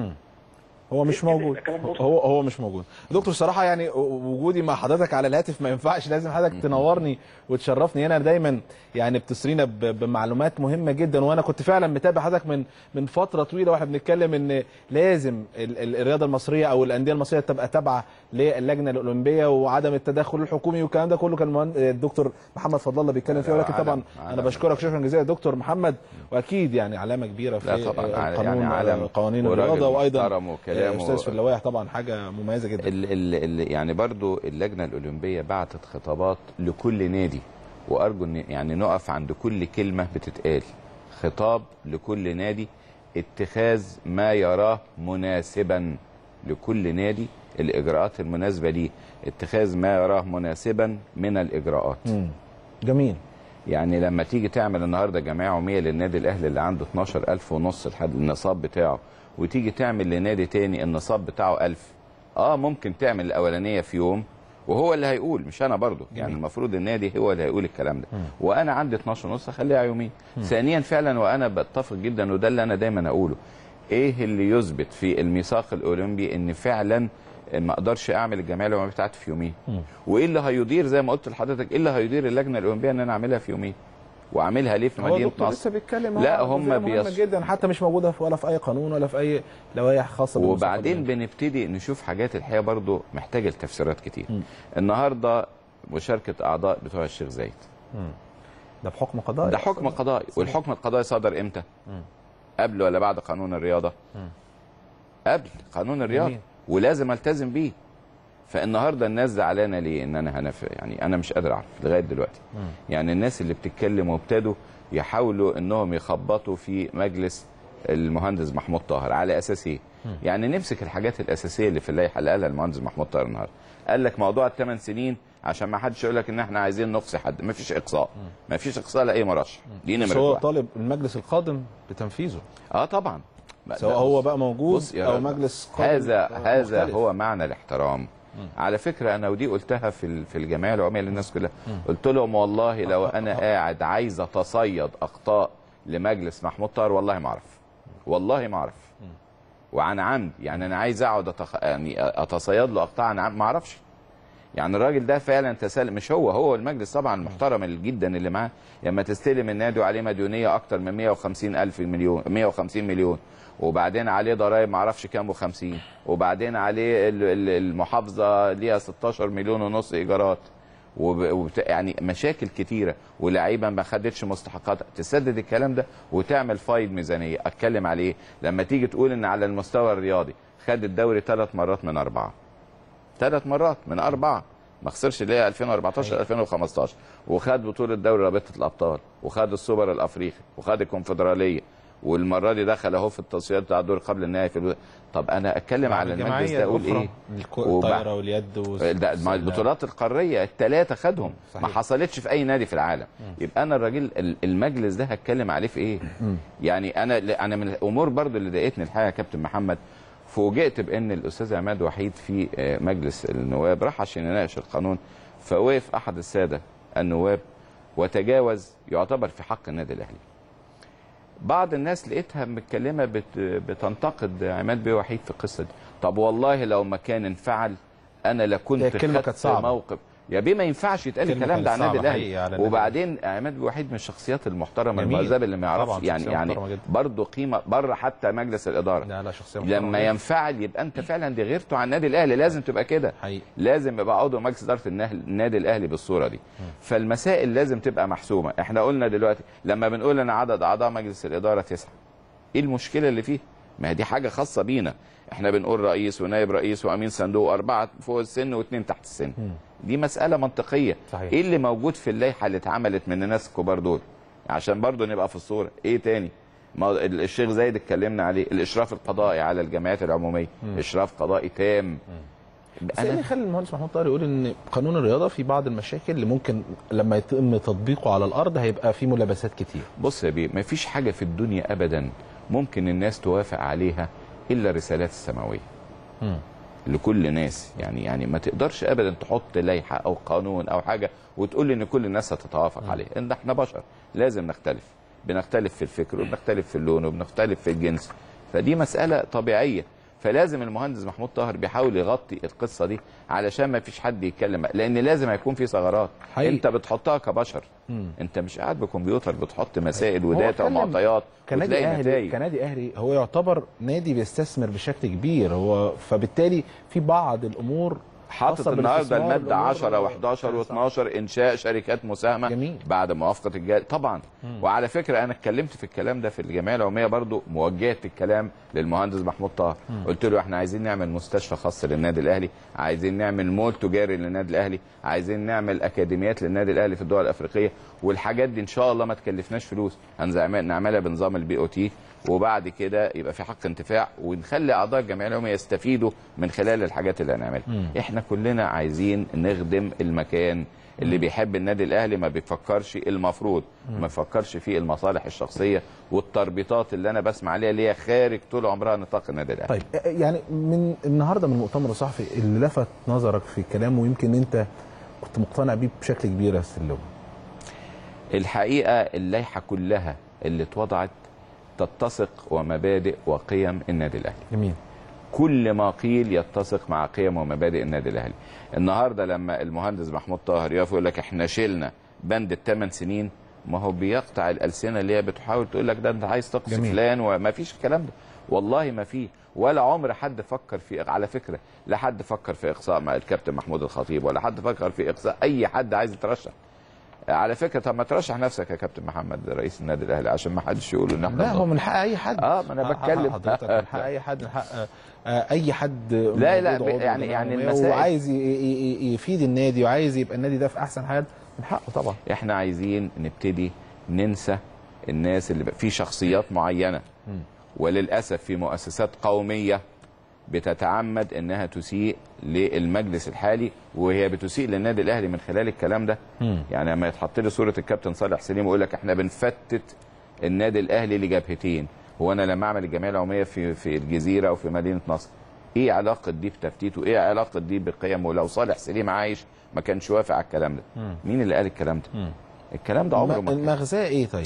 هو مش موجود كلام مرسل. هو هو مش موجود دكتور صراحه يعني وجودي مع حضرتك على الهاتف ما ينفعش لازم حضرتك تنورني وتشرفني هنا دايما يعني بتسرينا ب- بمعلومات مهمه جدا وانا كنت فعلا متابع حضرتك من من فتره طويله واحنا بنتكلم ان لازم ال- ال- الرياضه المصريه او الانديه المصريه تبقى تابعه للجنه الاولمبيه وعدم التدخل الحكومي والكلام ده كله كان المهن- الدكتور محمد فضل الله بيتكلم فيه ولكن عالم- طبعا انا عالم. بشكرك شكرا جزيلا دكتور محمد واكيد يعني علامه كبيره في لا طبعاً، قانون يعني عالم قوانين وراجل الرياضه وايضا محترم وكلامه- استاذ في اللوائح طبعا حاجه مميزه جدا ال ال ال يعني برضو اللجنه الاولمبيه بعتت خطابات لكل نادي وارجو ان يعني نقف عند كل كلمه بتتقال خطاب لكل نادي اتخاذ ما يراه مناسبا لكل نادي الاجراءات المناسبه ليه اتخاذ ما يراه مناسبا من الاجراءات مم. جميل يعني لما تيجي تعمل النهارده جمعيه عموميه للنادي الاهلي اللي عنده 12000 ونص لحد النصاب بتاعه وتيجي تعمل لنادي تاني النصاب بتاعه 1000 اه ممكن تعمل الاولانيه في يوم وهو اللي هيقول مش انا برضو يعني المفروض النادي هو اللي هيقول الكلام ده وانا عندي 12 ونص اخليها يومين ثانيا فعلا وانا بتفق جدا وده اللي انا دايما اقوله ايه اللي يثبت في الميثاق الاولمبي ان فعلا ما اقدرش اعمل الجمعيه العموميه بتاعتي في يومين وايه اللي هيدير زي ما قلت لحضرتك ايه اللي هيدير اللجنه الاولمبيه ان انا اعملها في يومين واعملها ليه في هو مدينه الدكتور لسه نصر بيتكلم لا، عن هم جزئية مهمة بيص- جدا حتى مش موجوده في ولا في اي قانون ولا في اي لوائح خاصه بالمسابقة وبعدين دي. بنبتدي نشوف حاجات الحقيقه برضو محتاجه لتفسيرات كتير النهارده مشاركه اعضاء بتوع الشيخ زايد ده بحكم قضائي ده حكم قضائي والحكم القضائي صدر امتى قبل ولا بعد قانون الرياضه قبل قانون الرياضه جميل. ولازم التزم بيه فالنهارده الناس زعلانه ليه ان انا هنف يعني انا مش قادر اعرف لغايه دلوقتي يعني الناس اللي بتتكلم وابتدوا يحاولوا انهم يخبطوا في مجلس المهندس محمود طاهر على اساس ايه يعني نمسك الحاجات الاساسيه اللي في اللائحه اللي قالها المهندس محمود طاهر النهارده قال لك موضوع الثمان سنين عشان ما حدش يقول لك ان احنا عايزين نقصي حد ما فيش اقصاء ما فيش اقصاء لاي مرشح دي بس نمره هو واحد. طالب المجلس القادم بتنفيذه اه طبعا سواء هو بقى موجود بص يا او راجل، مجلس قادم هذا آه، هذا مختلف. هو معنى الاحترام على فكره انا ودي قلتها في ال- في الجمعيه العموميه للناس كلها قلت لهم والله لو انا قاعد عايز اتصيد اخطاء لمجلس محمود طاهر والله ما اعرف والله ما اعرف وعن عمد يعني انا عايز اقعد أتخ... يعني اتصيد له اخطاء عن عمد ما اعرفش يعني الراجل ده فعلا تسلم مش هو هو المجلس طبعا المحترم جدا اللي معاه لما تستلم النادي وعليه مديونيه اكتر من 150 الف مليون 150 مليون وبعدين عليه ضرائب معرفش كام و50 وبعدين عليه ال- ال- المحافظه ليها 16 مليون ونص ايجارات وب... وبت... يعني مشاكل كتيره ولاعيبه ما خدتش مستحقات تسدد الكلام ده وتعمل فايد ميزانيه اتكلم عليه لما تيجي تقول ان على المستوى الرياضي خد الدوري ثلاث مرات من اربعه ثلاث مرات من اربعه ما خسرش اللي هي 2014 2015 وخد بطوله دوري رابطه الابطال وخد السوبر الافريقي وخد الكونفدراليه والمره دي دخل اهو في التصفيات بتاع الدور قبل النهائي في الو... طب انا اتكلم على المجلس الجمعية ده اقول الأخرى، ايه الك- وبع- الطايره واليد والس- ده مع البطولات القاريه الثلاثه خدهم ما صحيح. حصلتش في اي نادي في العالم يبقى انا الراجل ال- المجلس ده هتكلم عليه في ايه يعني انا انا من الامور برضو اللي ضايقتني الحقيقه يا كابتن محمد فوجئت بان الاستاذ عماد وحيد في آه، مجلس النواب راح عشان يناقش القانون فوقف احد الساده النواب وتجاوز يعتبر في حق النادي الاهلي بعض الناس لقيتها متكلمه بت... بتنتقد عماد بيه وحيد في القصه دي طب والله لو ما كان انفعل انا هي لكنت الكلمة خدت كانت صعبة. موقف يا بيه ما ينفعش يتقال الكلمة الكلام ده كانت عن النادي صعبة حقيقي على الاهلي النادي وبعدين عماد بيه وحيد من الشخصيات المحترمه جميل. المهذبه اللي ما يعرفش طبعاً، يعني شخصية يعني محترمة جدا. برضه قيمه بره حتى مجلس الاداره لا لا شخصيه محترمة لما جداً. ينفعل يبقى انت فعلا دي غيرته عن النادي الاهلي لازم تبقى كده حقيقي لازم يبقى عضو مجلس اداره النهل- النادي الاهلي بالصوره دي فالمسائل لازم تبقى محسومه احنا قلنا دلوقتي لما بنقول ان عدد اعضاء مجلس الاداره تسعه ايه المشكله اللي فيه ما هي دي حاجه خاصه بينا احنا بنقول رئيس ونائب رئيس وامين صندوق اربعه فوق السن واثنين تحت السن دي مساله منطقيه صحيح. ايه اللي موجود في اللائحه اللي اتعملت من الناس الكبار دول عشان برضو نبقى في الصوره ايه تاني ما هو الشيخ زايد اتكلمنا عليه الاشراف القضائي على الجمعيات العموميه اشراف قضائي تام بس ايه اللي يخلي المهندس محمود طاهر يقول ان قانون الرياضه في بعض المشاكل اللي ممكن لما يتم تطبيقه على الارض هيبقى فيه ملابسات كتير بص يا بيه مفيش حاجه في الدنيا ابدا ممكن الناس توافق عليها الا الرسالات السماويه لكل الناس يعني يعني ما تقدرش ابدا تحط لائحه او قانون او حاجه وتقول لي ان كل الناس هتتوافق عليه ان احنا بشر لازم نختلف بنختلف في الفكر وبنختلف في اللون وبنختلف في الجنس فدي مساله طبيعيه فلازم المهندس محمود طاهر بيحاول يغطي القصه دي علشان ما فيش حد يتكلم لان لازم هيكون في ثغرات حقيقي. انت بتحطها كبشر انت مش قاعد بكمبيوتر بتحط مسائل هو وداتا اتكلم ومعطيات كنادي وتلاقي اهلي نتائج كنادي اهلي هو يعتبر نادي بيستثمر بشكل كبير هو فبالتالي في بعض الامور حاطط خاصة النهارده بالاستثمار الماده والأمور 10 و11 صح. و12 انشاء شركات مساهمه جميل. بعد موافقه الجال طبعا وعلى فكره انا اتكلمت في الكلام ده في الجمعيه العموميه برضو موجهت الكلام للمهندس محمود طاهر قلت له احنا عايزين نعمل مستشفى خاص للنادي الاهلي عايزين نعمل مول تجاري للنادي الاهلي عايزين نعمل اكاديميات للنادي الاهلي في الدول الافريقيه والحاجات دي ان شاء الله ما تكلفناش فلوس هنعمل- نعملها بنظام البي او تي وبعد كده يبقى في حق انتفاع ونخلي اعضاء الجمعيه العموميه يستفيدوا من خلال الحاجات اللي هنعملها احنا كلنا عايزين نخدم المكان اللي بيحب النادي الاهلي ما بيفكرش المفروض ما بيفكرش في المصالح الشخصيه والتربيطات اللي انا بسمع عليها اللي هي خارج طول عمرها نطاق النادي الاهلي طيب يعني من النهارده من المؤتمر الصحفي اللي لفت نظرك في الكلام ويمكن انت كنت مقتنع بيه بشكل كبير يا سلوم الحقيقه اللائحه كلها اللي اتوضعت تتسق ومبادئ وقيم النادي الاهلي جميل كل ما قيل يتسق مع قيم ومبادئ النادي الاهلي النهارده لما المهندس محمود طاهر يقف يقول لك احنا شلنا بند الثمان سنين ما هو بيقطع الالسنه اللي هي بتحاول تقول لك ده انت عايز تقصي جميل. فلان وما فيش الكلام ده والله ما فيه ولا عمر حد فكر في على فكره لا حد فكر في اقصاء مع الكابتن محمود الخطيب ولا حد فكر في اقصاء اي حد عايز يترشح على فكره طب ما ترشح نفسك يا كابتن محمد رئيس النادي الاهلي عشان ما حدش يقول ان احنا لا هو من حق اي حد اه ما انا حق- حق بتكلم حضرتك من حق اي حد من حق آه، اي حد لا، لا، موجود عضو يعني- جمعية يعني عمومية المسائل- وعايز ي- ي- ي- يفيد النادي وعايز يبقى النادي ده في احسن حال من حقه طبعا احنا عايزين نبتدي ننسى الناس اللي بقى في شخصيات معينه وللاسف في مؤسسات قوميه بتتعمد انها تسيء للمجلس الحالي وهي بتسيء للنادي الاهلي من خلال الكلام ده يعني لما يتحط لي صوره الكابتن صالح سليم ويقول لك احنا بنفتت النادي الاهلي لجبهتين هو انا لما اعمل الجمعيه العموميه في في الجزيره وفي مدينه نصر ايه علاقه دي بتفتيت وايه علاقه دي بقيم ولو صالح سليم عايش ما كانش وافق على الكلام ده مين اللي قال الكلام ده الكلام ده عمره ما كان المغزاه ايه طيب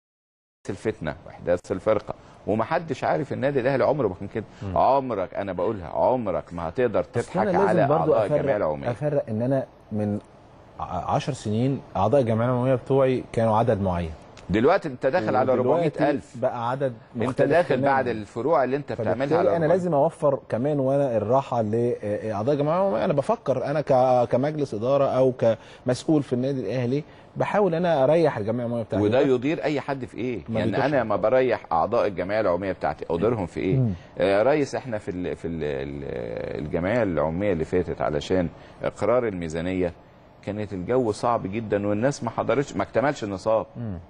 الفتنه واحداث الفرقه ومحدش عارف النادي الاهلي عمره ما كان كده عمرك انا بقولها عمرك ما هتقدر بس تضحك أنا لازم على برضو اعضاء الجمعيه افرق العموميه افرق ان انا من ع- عشر سنين اعضاء الجمعيه العموميه بتوعي كانوا عدد معين دلوقتي انت داخل على ودلوقتي 400000 بقى عدد انت مختلف داخل تماماً. بعد الفروع اللي انت بتعملها على فبالتالي انا 400. لازم اوفر كمان وانا الراحه لاعضاء الجمعيه العموميه انا بفكر انا ك- كمجلس اداره او كمسؤول في النادي الاهلي بحاول انا اريح الجمعيه العموميه بتاعتي وده يضير اي حد في ايه ما يعني بيضرش. انا لما بريح اعضاء الجمعيه العموميه بتاعتي اضرهم في ايه آه ريس احنا في ال في ال الجمعيه العموميه اللي فاتت علشان اقرار الميزانيه كانت الجو صعب جدا والناس ما حضرتش ما اكتملش النصاب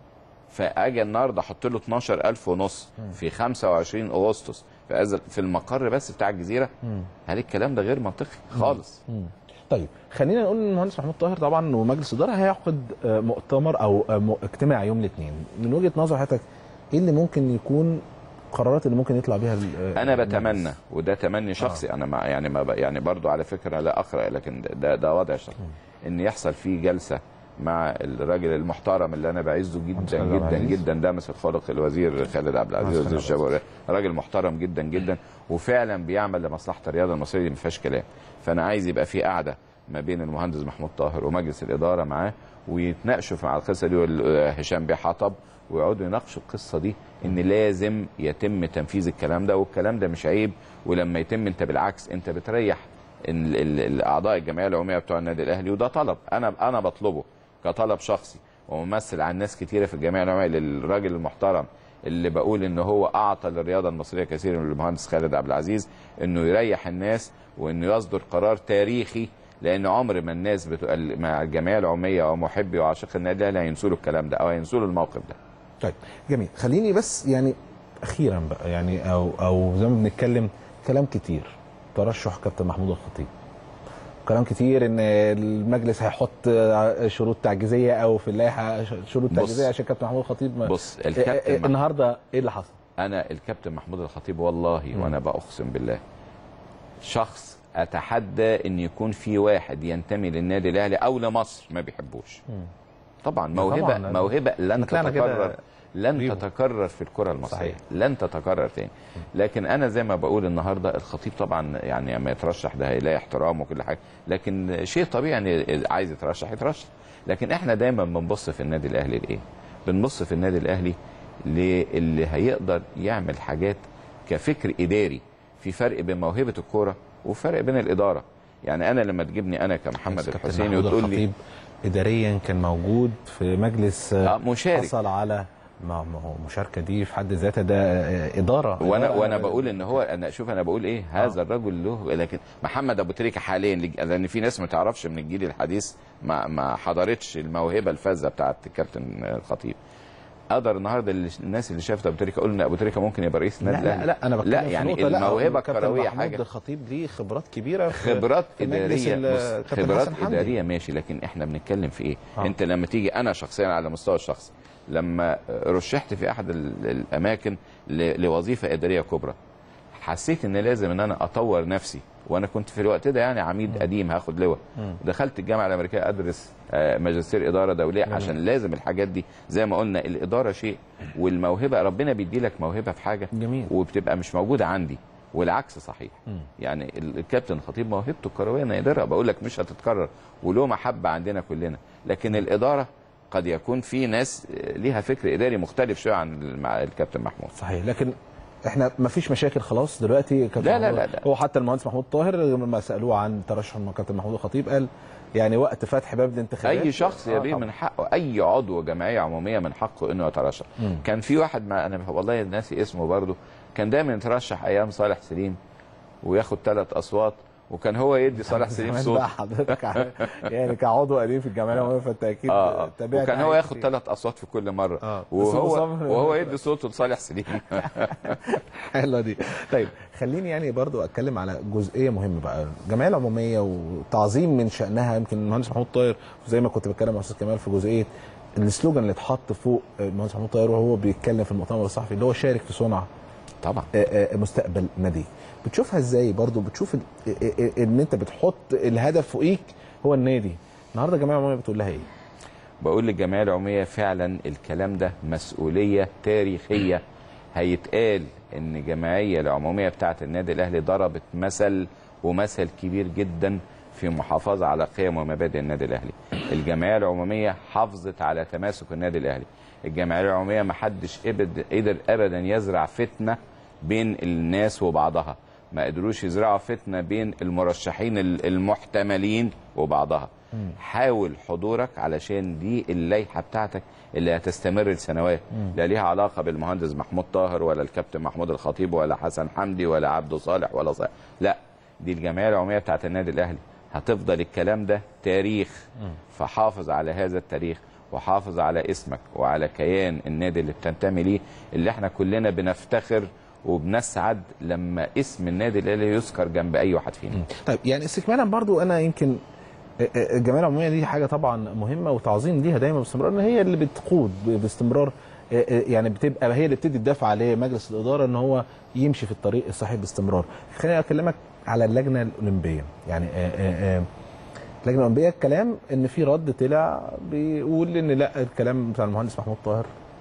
فاجي النهارده احط له 12000 ونص في 25 اغسطس في أز- في المقر بس بتاع الجزيره هل الكلام ده غير منطقي خالص طيب خلينا نقول ان المهندس محمود طاهر طبعا ومجلس الاداره هيعقد آه، مؤتمر او آه، م- اجتماع يوم الاثنين من وجهه نظر حضرتك ايه اللي ممكن يكون القرارات اللي ممكن يطلع بيها ال- آه، انا المجلس؟ بتمنى وده تمني شخصي انا ما يعني ما ب- يعني برضو على فكره لا اقرا لكن ده- ده ده وضع شخصي ان يحصل فيه جلسه مع الراجل المحترم اللي انا بعزه جدا خالد عبد جدا العزيز. جدا دامس الخلق الوزير خالد عبد العزيز خالد وزير عبد الشباب راجل محترم جدا جدا وفعلا بيعمل لمصلحه الرياضه المصريه دي ما فيهاش كلام فانا عايز يبقى في قعده ما بين المهندس محمود طاهر ومجلس الاداره معاه ويتناقشوا مع القصه دي وهشام بيه حطب ويقعدوا يناقشوا القصه دي ان لازم يتم تنفيذ الكلام ده والكلام ده مش عيب ولما يتم انت بالعكس انت بتريح ال- ال- الاعضاء الجمعيه العموميه بتوع النادي الاهلي وده طلب انا انا بطلبه كطلب شخصي وممثل عن ناس كتيره في الجمعيه العموميه للراجل المحترم اللي بقول ان هو اعطى للرياضه المصريه كثيرا من المهندس خالد عبد العزيز انه يريح الناس وانه يصدر قرار تاريخي لان عمر ما الناس بتقل مع الجمعيه العموميه ومحبي وعاشق النادي الاهلي هينسوا له الكلام ده او هينسوا له الموقف ده طيب جميل خليني بس يعني اخيرا بقى يعني او او زي ما بنتكلم كلام كتير ترشح كابتن محمود الخطيب كلام كتير ان المجلس هيحط شروط تعجيزيه او في اللائحه شروط بص. تعجيزيه عشان كابتن محمود الخطيب ما- بص إيه- إيه- الكابتن محمود النهارده ايه اللي حصل؟ انا الكابتن محمود الخطيب والله وانا باقسم بالله شخص اتحدى ان يكون في واحد ينتمي للنادي الاهلي او لمصر ما بيحبوش طبعا موهبه طبعاً. موهبه لن طلعنا كده تتكرر لن بيهم. تتكرر في الكره المصريه صحيح. لن تتكرر تاني لكن انا زي ما بقول النهارده الخطيب طبعا يعني لما يترشح ده هيلاقي احترام وكل حاجه لكن شيء طبيعي ان عايز يترشح يترشح لكن احنا دايما بنبص في النادي الاهلي لايه بنبص في النادي الاهلي للي هيقدر يعمل حاجات كفكر اداري في فرق بين موهبه الكوره وفرق بين الاداره يعني انا لما تجيبني انا كمحمد كابتن الحسيني محمود وتقول لي الخطيب اداريا كان موجود في مجلس آه، مشارك. حصل على ما ما هو المشاركه دي في حد ذاتها ده آه، اداره وانا إدارة. وانا بقول ان هو انا شوف انا بقول ايه هذا الرجل له لكن محمد ابو تريكه حاليا لج- لان في ناس ما تعرفش من الجيل الحديث ما ما حضرتش الموهبه الفذه بتاعت الكابتن الخطيب اقدر النهارده اللي الناس اللي شافت ابو تريكه اقول ان ابو تريكه ممكن يبقى رئيس لا النادي لا, الأهلي. لا انا بتكلم لا في يعني نقطة، لا، الموهبه كابتن الكرويه محمود حاجه الخطيب ليه خبرات كبيره في خبرات في مجلس اداريه ال- بص، كابتن خبرات حسن حمدي. اداريه ماشي لكن احنا بنتكلم في ايه آه. آه. انت لما تيجي انا شخصيا على مستوى الشخص لما رشحت في احد ال- الاماكن ل- لوظيفه اداريه كبرى حسيت ان لازم ان انا اطور نفسي وانا كنت في الوقت ده يعني عميد قديم هاخد لواء دخلت الجامعه الامريكيه ادرس آه، ماجستير اداره دوليه عشان لازم الحاجات دي زي ما قلنا الاداره شيء والموهبه ربنا بيدي لك موهبه في حاجه جميل. وبتبقى مش موجوده عندي والعكس صحيح يعني ال- الكابتن خطيب موهبته الكرويه نادره بقول لك مش هتتكرر وله محبه عندنا كلنا لكن الاداره قد يكون في ناس آه، ليها فكر اداري مختلف شويه عن ال- مع الكابتن محمود صحيح لكن احنا ما فيش مشاكل خلاص دلوقتي كابتن لا، لا، محمود- لا، لا. هو حتى المهندس محمود طاهر لما سالوه عن ترشح من كابتن محمود الخطيب قال يعني وقت فتح باب الانتخابات اي شخص يا آه بيه طبعاً. من حقه اي عضو جمعيه عموميه من حقه انه يترشح كان في واحد ما انا والله ناسي اسمه برضه كان دايما يترشح ايام صالح سليم وياخد ثلاث اصوات وكان هو يدي صالح سليم زمان صوت بقى حضرتك ع- يعني كعضو قديم في الجمعيه العموميه فانت اكيد اه آه. تابعت وكان هو حاجات ياخد كتير. ثلاث اصوات في كل مره آه. بس وهو مصمم- وهو يدي صوته لصالح سليم حلوه دي طيب خليني يعني برضو اتكلم على جزئيه مهمه بقى الجمعيه العموميه وتعظيم من شانها يمكن المهندس محمود طاهر زي ما كنت بتكلم مع استاذ كمال في جزئيه السلوجان اللي اتحط فوق المهندس محمود طاهر وهو بيتكلم في المؤتمر الصحفي اللي هو شارك في صنع طبعا آه، آه، مستقبل نادي بتشوفها ازاي برضو بتشوف ال- آه، آه، ان انت بتحط الهدف فوقيك هو النادي النهارده الجمعيه العموميه بتقول لها ايه بقول للجمعيه العموميه فعلا الكلام ده مسؤوليه تاريخيه هيتقال ان الجمعيه العموميه بتاعه النادي الاهلي ضربت مثل ومثل كبير جدا في المحافظه على قيم ومبادئ النادي الاهلي الجمعيه العموميه حافظت على تماسك النادي الاهلي الجمعيه العموميه ما حدش قدر قدر ابدا يزرع فتنه بين الناس وبعضها ما قدروش يزرعوا فتنه بين المرشحين ال- المحتملين وبعضها حاول حضورك علشان دي اللائحه بتاعتك اللي هتستمر لسنوات لا ليها علاقه بالمهندس محمود طاهر ولا الكابتن محمود الخطيب ولا حسن حمدي ولا عبده صالح ولا صالح لا دي الجمعيه العموميه بتاعت النادي الاهلي هتفضل الكلام ده تاريخ فحافظ على هذا التاريخ وحافظ على اسمك وعلى كيان النادي اللي بتنتمي ليه اللي احنا كلنا بنفتخر وبنسعد لما اسم النادي الاهلي يذكر جنب اي واحد فينا طيب يعني استكمالا برضو انا يمكن الجمعيه العموميه دي حاجه طبعا مهمه وتعظيم ليها دايما باستمرار ان هي اللي بتقود باستمرار يعني بتبقى هي اللي بتدي الدفعه لمجلس الاداره ان هو يمشي في الطريق الصحيح باستمرار. خليني اكلمك على اللجنه الاولمبيه يعني آه، آه، آه، اللجنه الاولمبيه الكلام ان في رد طلع بيقول ان لا الكلام بتاع المهندس محمود طاهر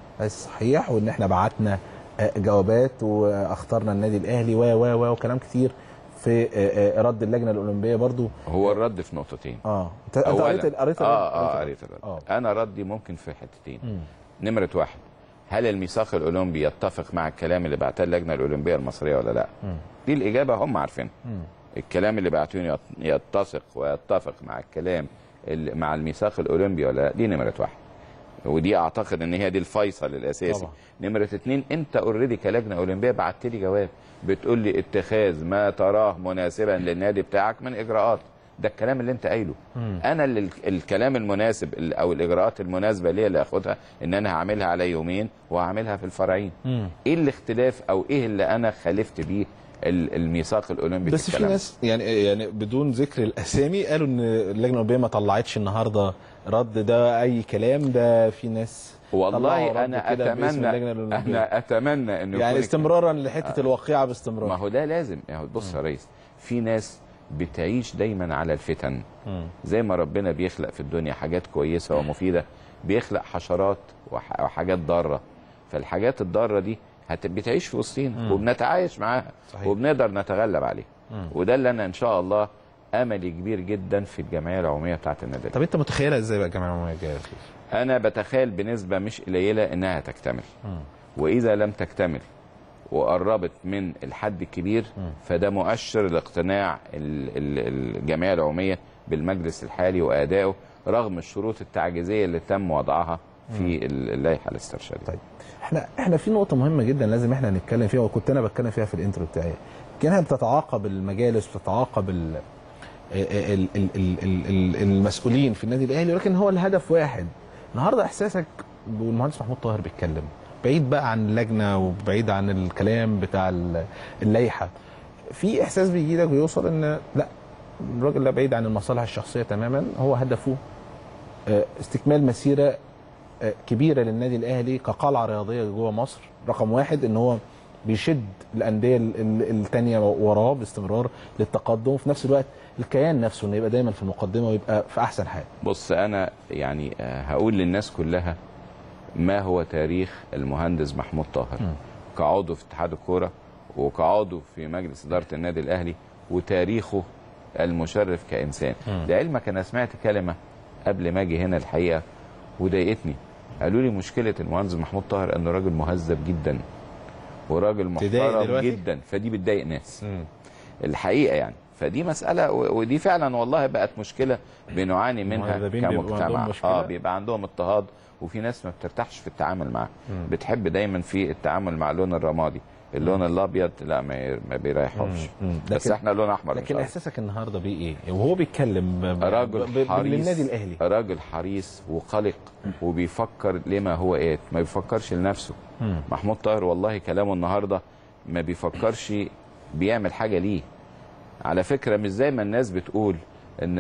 صحيح وان احنا بعتنا آه، جوابات واخترنا النادي الاهلي و و و وكلام كتير في آه، آه، رد اللجنه الاولمبيه برضو هو الرد في نقطتين اه انت أنت قريت قريت اه اه الرد؟ قريت الرد اه انا ردي ممكن في حتتين نمره واحد هل الميثاق الاولمبي يتفق مع الكلام اللي بعتها اللجنه الاولمبيه المصريه ولا لا؟ دي الاجابه هم عارفينها الكلام اللي بعتوني يت- يتسق ويتفق مع الكلام اللي مع الميثاق الاولمبي ولا لا دي نمره واحد ودي اعتقد ان هي دي الفيصل الاساسي طبعا. نمره اتنين انت اوريدي كلجنه اولمبيه بعت لي جواب بتقول لي اتخاذ ما تراه مناسبا للنادي بتاعك من اجراءات ده الكلام اللي انت قايله انا اللي ال- الكلام المناسب ال- او الاجراءات المناسبه ليا اللي اخدها ان انا هعملها على يومين وهعملها في الفرعين ايه الاختلاف او ايه اللي انا خالفت بيه ال- الميثاق الاولمبي بس في الكلام ده؟ ناس يعني يعني بدون ذكر الاسامي قالوا ان اللجنه الاولمبيه ما طلعتش النهارده رد ده اي كلام ده في ناس طلعوا والله رد انا كده باسم اتمنى اللجنه الاولمبيه انا اتمنى انه يعني يكون استمرارا لحته الواقعه باستمرار ما هو ده لازم يعني بص يا ريس في ناس بتعيش دايما على الفتن زي ما ربنا بيخلق في الدنيا حاجات كويسه ومفيده بيخلق حشرات وح- وحاجات ضاره فالحاجات الضاره دي هت- بتعيش في وسطينا وبنتعايش معاها صحيح. وبنقدر نتغلب عليها وده اللي انا ان شاء الله املي كبير جدا في الجمعيه العموميه بتاعت النادي طب انت متخيلها ازاي بقى الجمعيه العموميه الجايه يا أستاذ؟ انا بتخيل بنسبه مش قليله انها تكتمل واذا لم تكتمل وقربت من الحد الكبير فده مؤشر لاقتناع ال- ال- الجمعيه العموميه بالمجلس الحالي وادائه رغم الشروط التعجيزيه اللي تم وضعها في ال- اللائحه الاسترشاديه طيب احنا احنا في نقطه مهمه جدا لازم احنا نتكلم فيها وكنت انا بتكلم فيها في الانترو بتاعي كانها بتتعاقب المجالس بتتعاقب ال ال ال ال ال ال المسؤولين في النادي الاهلي ولكن هو الهدف واحد النهارده احساسك والمهندس محمود طاهر بيتكلم بعيد بقى عن اللجنه وبعيد عن الكلام بتاع ال- اللائحه في احساس بيجي لك ويوصل ان لا الراجل ده بعيد عن المصالح الشخصيه تماما هو هدفه آه، استكمال مسيره آه، كبيره للنادي الاهلي كقلعه رياضيه جوه مصر رقم واحد ان هو بيشد الانديه ال- ال- التانيه وراه باستمرار للتقدم وفي نفس الوقت الكيان نفسه انه يبقى دايما في المقدمه ويبقى في احسن حال بص انا يعني آه، هقول للناس كلها ما هو تاريخ المهندس محمود طاهر كعضو في اتحاد الكوره وكعضو في مجلس اداره النادي الاهلي وتاريخه المشرف كانسان لعلمك انا سمعت كلمه قبل ما اجي هنا الحقيقه وضايقتني قالوا لي مشكله المهندس محمود طاهر انه راجل مهذب جدا وراجل تضايق محترم دلوقتي؟ جدا فدي بتضايق ناس الحقيقه يعني فدي مساله و- ودي فعلا والله بقت مشكله بنعاني منها المهذبين بيبقوا كمجتمع عندهم مشكلة؟ اه بيبقى عندهم اضطهاد وفي ناس ما بترتاحش في التعامل معاه بتحب دايما في التعامل مع اللون الرمادي اللون الابيض لا ما ي- ما بيريحهمش مم. بس لكن- احنا لون احمر إن لكن شاء الله. احساسك النهارده بيه ايه وهو بيتكلم ب- ب- راجل ب- حريص للنادي الاهلي راجل حريص وقلق وبيفكر لما هو ايه ما بيفكرش لنفسه مم. محمود طاهر والله كلامه النهارده ما بيفكرش بيعمل حاجه ليه على فكره مش زي ما الناس بتقول ان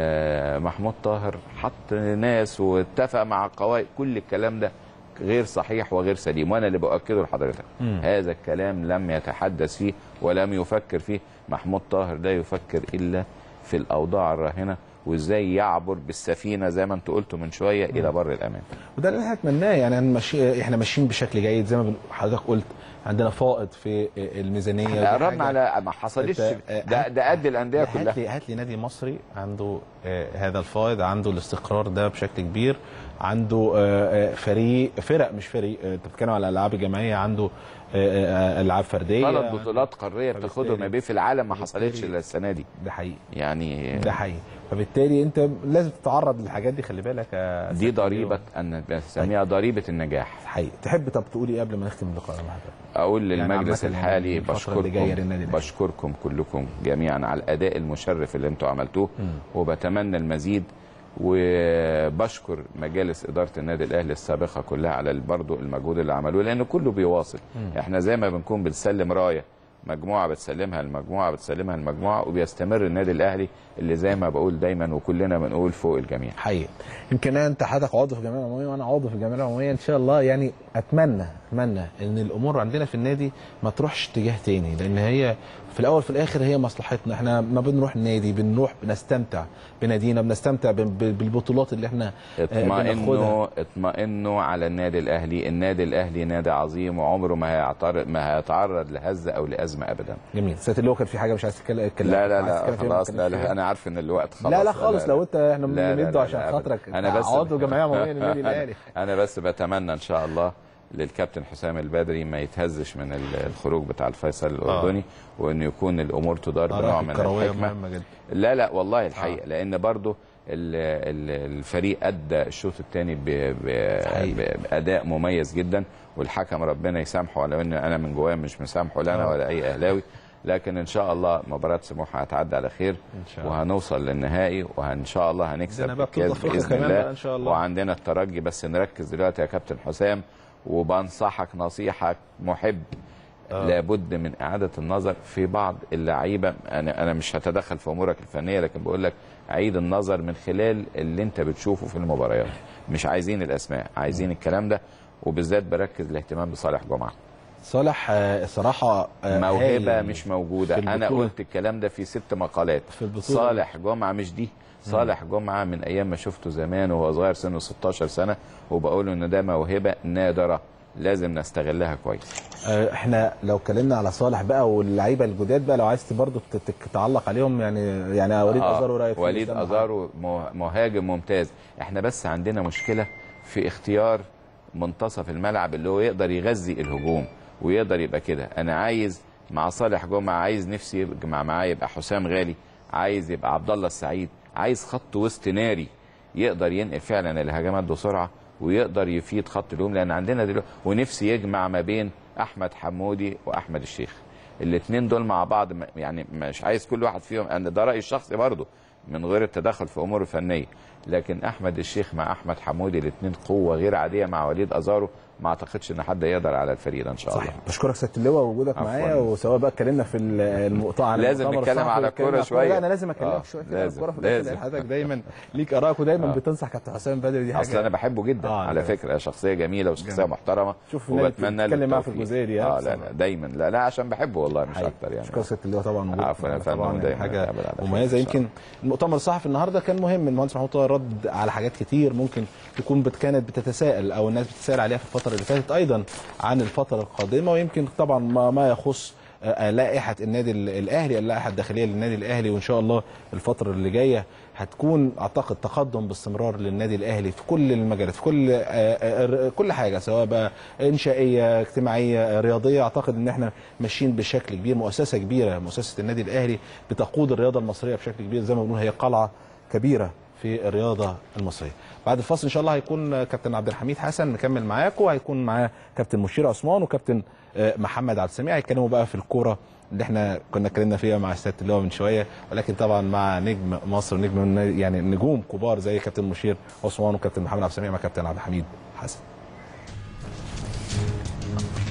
محمود طاهر حط ناس واتفق مع قوائم كل الكلام ده غير صحيح وغير سليم وانا اللي باكده لحضرتك هذا الكلام لم يتحدث فيه ولم يفكر فيه محمود طاهر لا يفكر الا في الاوضاع الراهنه وازاي يعبر بالسفينه زي ما انت قلت من شويه الى بر الامان وده اللي احنا اتمناه يعني أنا ماشي احنا ماشيين بشكل جيد زي ما بن- حضرتك قلت عندنا فائض في الميزانيه ودي قربنا حاجة- على ما حصلتش أنت- ده ده قد الانديه هات كلها لي هات لي نادي مصري عنده آه، هذا الفائض عنده الاستقرار ده بشكل كبير عنده آه، آه، فريق فرق مش فريق آه، انت بتتكلم على الالعاب الجماعيه عنده آه، آه، العاب فرديه ثلاث بطولات قاريه بتاخدهم فبالتالي- يا بيه في العالم ما حصلتش فبالتالي- الا السنه دي ده حقيقي يعني ده حقيقي فبالتالي انت لازم تتعرض للحاجات دي خلي بالك يا دي سيد ضريبه ان بسميها ضريبه النجاح حقيقي تحب طب تقولي قبل ما نختم اللقاء مع حضرتك اقول يعني للمجلس عامة الحالي يعني الفترة اللي جاية بشكركم للنادي الأهلي. بشكركم كلكم جميعا على الاداء المشرف اللي انتم عملتوه وبتمنى المزيد وبشكر مجالس اداره النادي الاهلي السابقه كلها على برضه المجهود اللي عملوه لان كله بيواصل احنا زي ما بنكون بنسلم رايه مجموعه بتسلمها المجموعه بتسلمها المجموعه وبيستمر النادي الاهلي اللي زي ما بقول دايما وكلنا بنقول فوق الجميع حقيقي يمكن انت حضرتك عضو في الجمعيه العموميه وانا عضو في الجمعيه العموميه ان شاء الله يعني اتمنى اتمنى ان الامور عندنا في النادي ما تروحش اتجاه تاني لان هي في الاول في الاخر هي مصلحتنا احنا ما بنروح النادي بنروح بنستمتع بنادينا بنستمتع ب- ب- بالبطولات اللي احنا آه، بناخدها اطمئنوا اطمئنوا على النادي الاهلي النادي الاهلي نادي عظيم وعمره ما هيعترض ما هيتعرض لهزه او لازمه ابدا جميل سياده اللواء كان في حاجه مش عايز تتكلم اتكلم- لا لا عايز لا تتكلم فيها، خلاص ما لا تتكلمش لا فيها؟ انا عارف ان الوقت خلاص لا لا خالص لو انت احنا لا، لا، بنمده لا، عشان لا، خاطرك أنا بس- عضو جمعيه عموميه للنادي الاهلي انا بس بتمنى ان شاء الله للكابتن حسام البدري ما يتهزش من ال- الخروج بتاع الفيصل الاردني وان يكون الامور تدار بنوع آراء من الكرويه الحكمه مهمه جدا لا لا والله الحقيقه لان برضو ال- ال- الفريق ادى الشوط الثاني حقيقي. باداء مميز جدا والحكم ربنا يسامحه ولو ان انا من جوايا مش مسامحه لا انا آه. ولا اي اهلاوي لكن ان شاء الله مباراه سموحه هتعدي على خير إن شاء الله. وهنوصل للنهائي وان شاء الله هنكسب عندنا بقى بطولة الكاس أفريقيا باذن كمان الله بقى إن شاء الله. وعندنا الترجي بس نركز دلوقتي يا كابتن حسام وبنصحك نصيحه محب آه. لابد من اعاده النظر في بعض اللعيبه انا انا مش هتدخل في امورك الفنيه لكن بقول لك عيد النظر من خلال اللي انت بتشوفه في المباريات مش عايزين الاسماء عايزين الكلام ده وبالذات بركز الاهتمام بصالح جمعه صالح آه، الصراحه آه، موهبه هايل. مش موجوده في انا البطولة. قلت الكلام ده في ست مقالات في البطولة. صالح جمعه مش دي صالح جمعه من ايام ما شفته زمان وهو صغير سنه 16 سنه وبقول ان ده موهبه نادره لازم نستغلها كويس آه، احنا لو اتكلمنا على صالح بقى واللعيبه الجداد بقى لو عايز برضه تعلق عليهم يعني يعني وليد آه، ازارو رايك فيه؟ وليد سامح ازارو مه- مهاجم ممتاز احنا بس عندنا مشكله في اختيار منتصف الملعب اللي هو يقدر يغذي الهجوم ويقدر يبقى كده انا عايز مع صالح جمعه عايز نفسي يبقى معاه يبقى حسام غالي عايز يبقى عبد الله السعيد عايز خط وسط ناري يقدر ينقل فعلا الهجمات بسرعه ويقدر يفيد خط الهجوم لان عندنا دلوقتي ونفسي يجمع ما بين احمد حمودي واحمد الشيخ الاثنين دول مع بعض م- يعني مش عايز كل واحد فيهم انا ده رايي الشخصي برضه من غير التدخل في امور الفنيه لكن احمد الشيخ مع احمد حمودي الاثنين قوه غير عاديه مع وليد ازارو ما اعتقدش ان حد يقدر على الفريق ده ان شاء الله صحيح بشكرك سياده اللواء وجودك عفواً. معايا وسواء بقى اتكلمنا في ال- المقطع عن لازم المؤتمر نتكلم الصحفي على واتكلمنا الكورة عن شوية. لا انا لازم اكلمك آه، شويه كده عن لازم، الكوره في الآخر، لازم. لأن حضرتك دايما ليك ارائك ودايما آه. بتنصح كابتن حسام بدري دي حاجه اصل انا بحبه جدا آه، على لا. فكره شخصيه جميله وشخصيه جميل. محترمه شوف النادي وبتمنى له بتتكلم معاه في التوفيق. الجزئية دي، اه آه، لا لا بصراحة. دايما لا لا عشان بحبه والله مش اكتر يعني اشكرك سياده اللواء طبعا وجودك عفواً يا معانا فندم، طبعا يعني دايماً حاجه نتقابل على خير مميزه إن شاء يمكن المؤتمر الصحفي النهارده كان مهم المهندس محمود طاهر رد على حاجات كتير ممكن تكون بت- كانت بتتساءل او الناس بتتساءل عليها في الفتره اللي فاتت ايضا عن الفتره القادمه ويمكن طبعا ما, ما يخص آه، لائحه النادي ال- الاهلي اللائحه الداخليه للنادي الاهلي وان شاء الله الفتره اللي جايه هتكون اعتقد تقدم باستمرار للنادي الاهلي في كل المجالات في كل آه، آه، كل حاجه سواء بقى انشائيه اجتماعيه آه، رياضيه اعتقد ان احنا ماشيين بشكل كبير مؤسسه كبيره مؤسسه النادي الاهلي بتقود الرياضه المصريه بشكل كبير زي ما بنقول هي قلعه كبيره في الرياضه المصريه بعد الفاصل ان شاء الله هيكون كابتن عبد الحميد حسن مكمل معاكم وهيكون معاه كابتن مشير عثمان وكابتن آه، محمد عبد السميع هيتكلموا بقى في الكوره اللي احنا كنا اتكلمنا فيها مع سياده اللواء من شويه ولكن طبعا مع نجم مصر نجم من النادي- يعني نجوم كبار زي كابتن مشير عثمان وكابتن محمد عبد السميع مع كابتن عبد الحميد حسن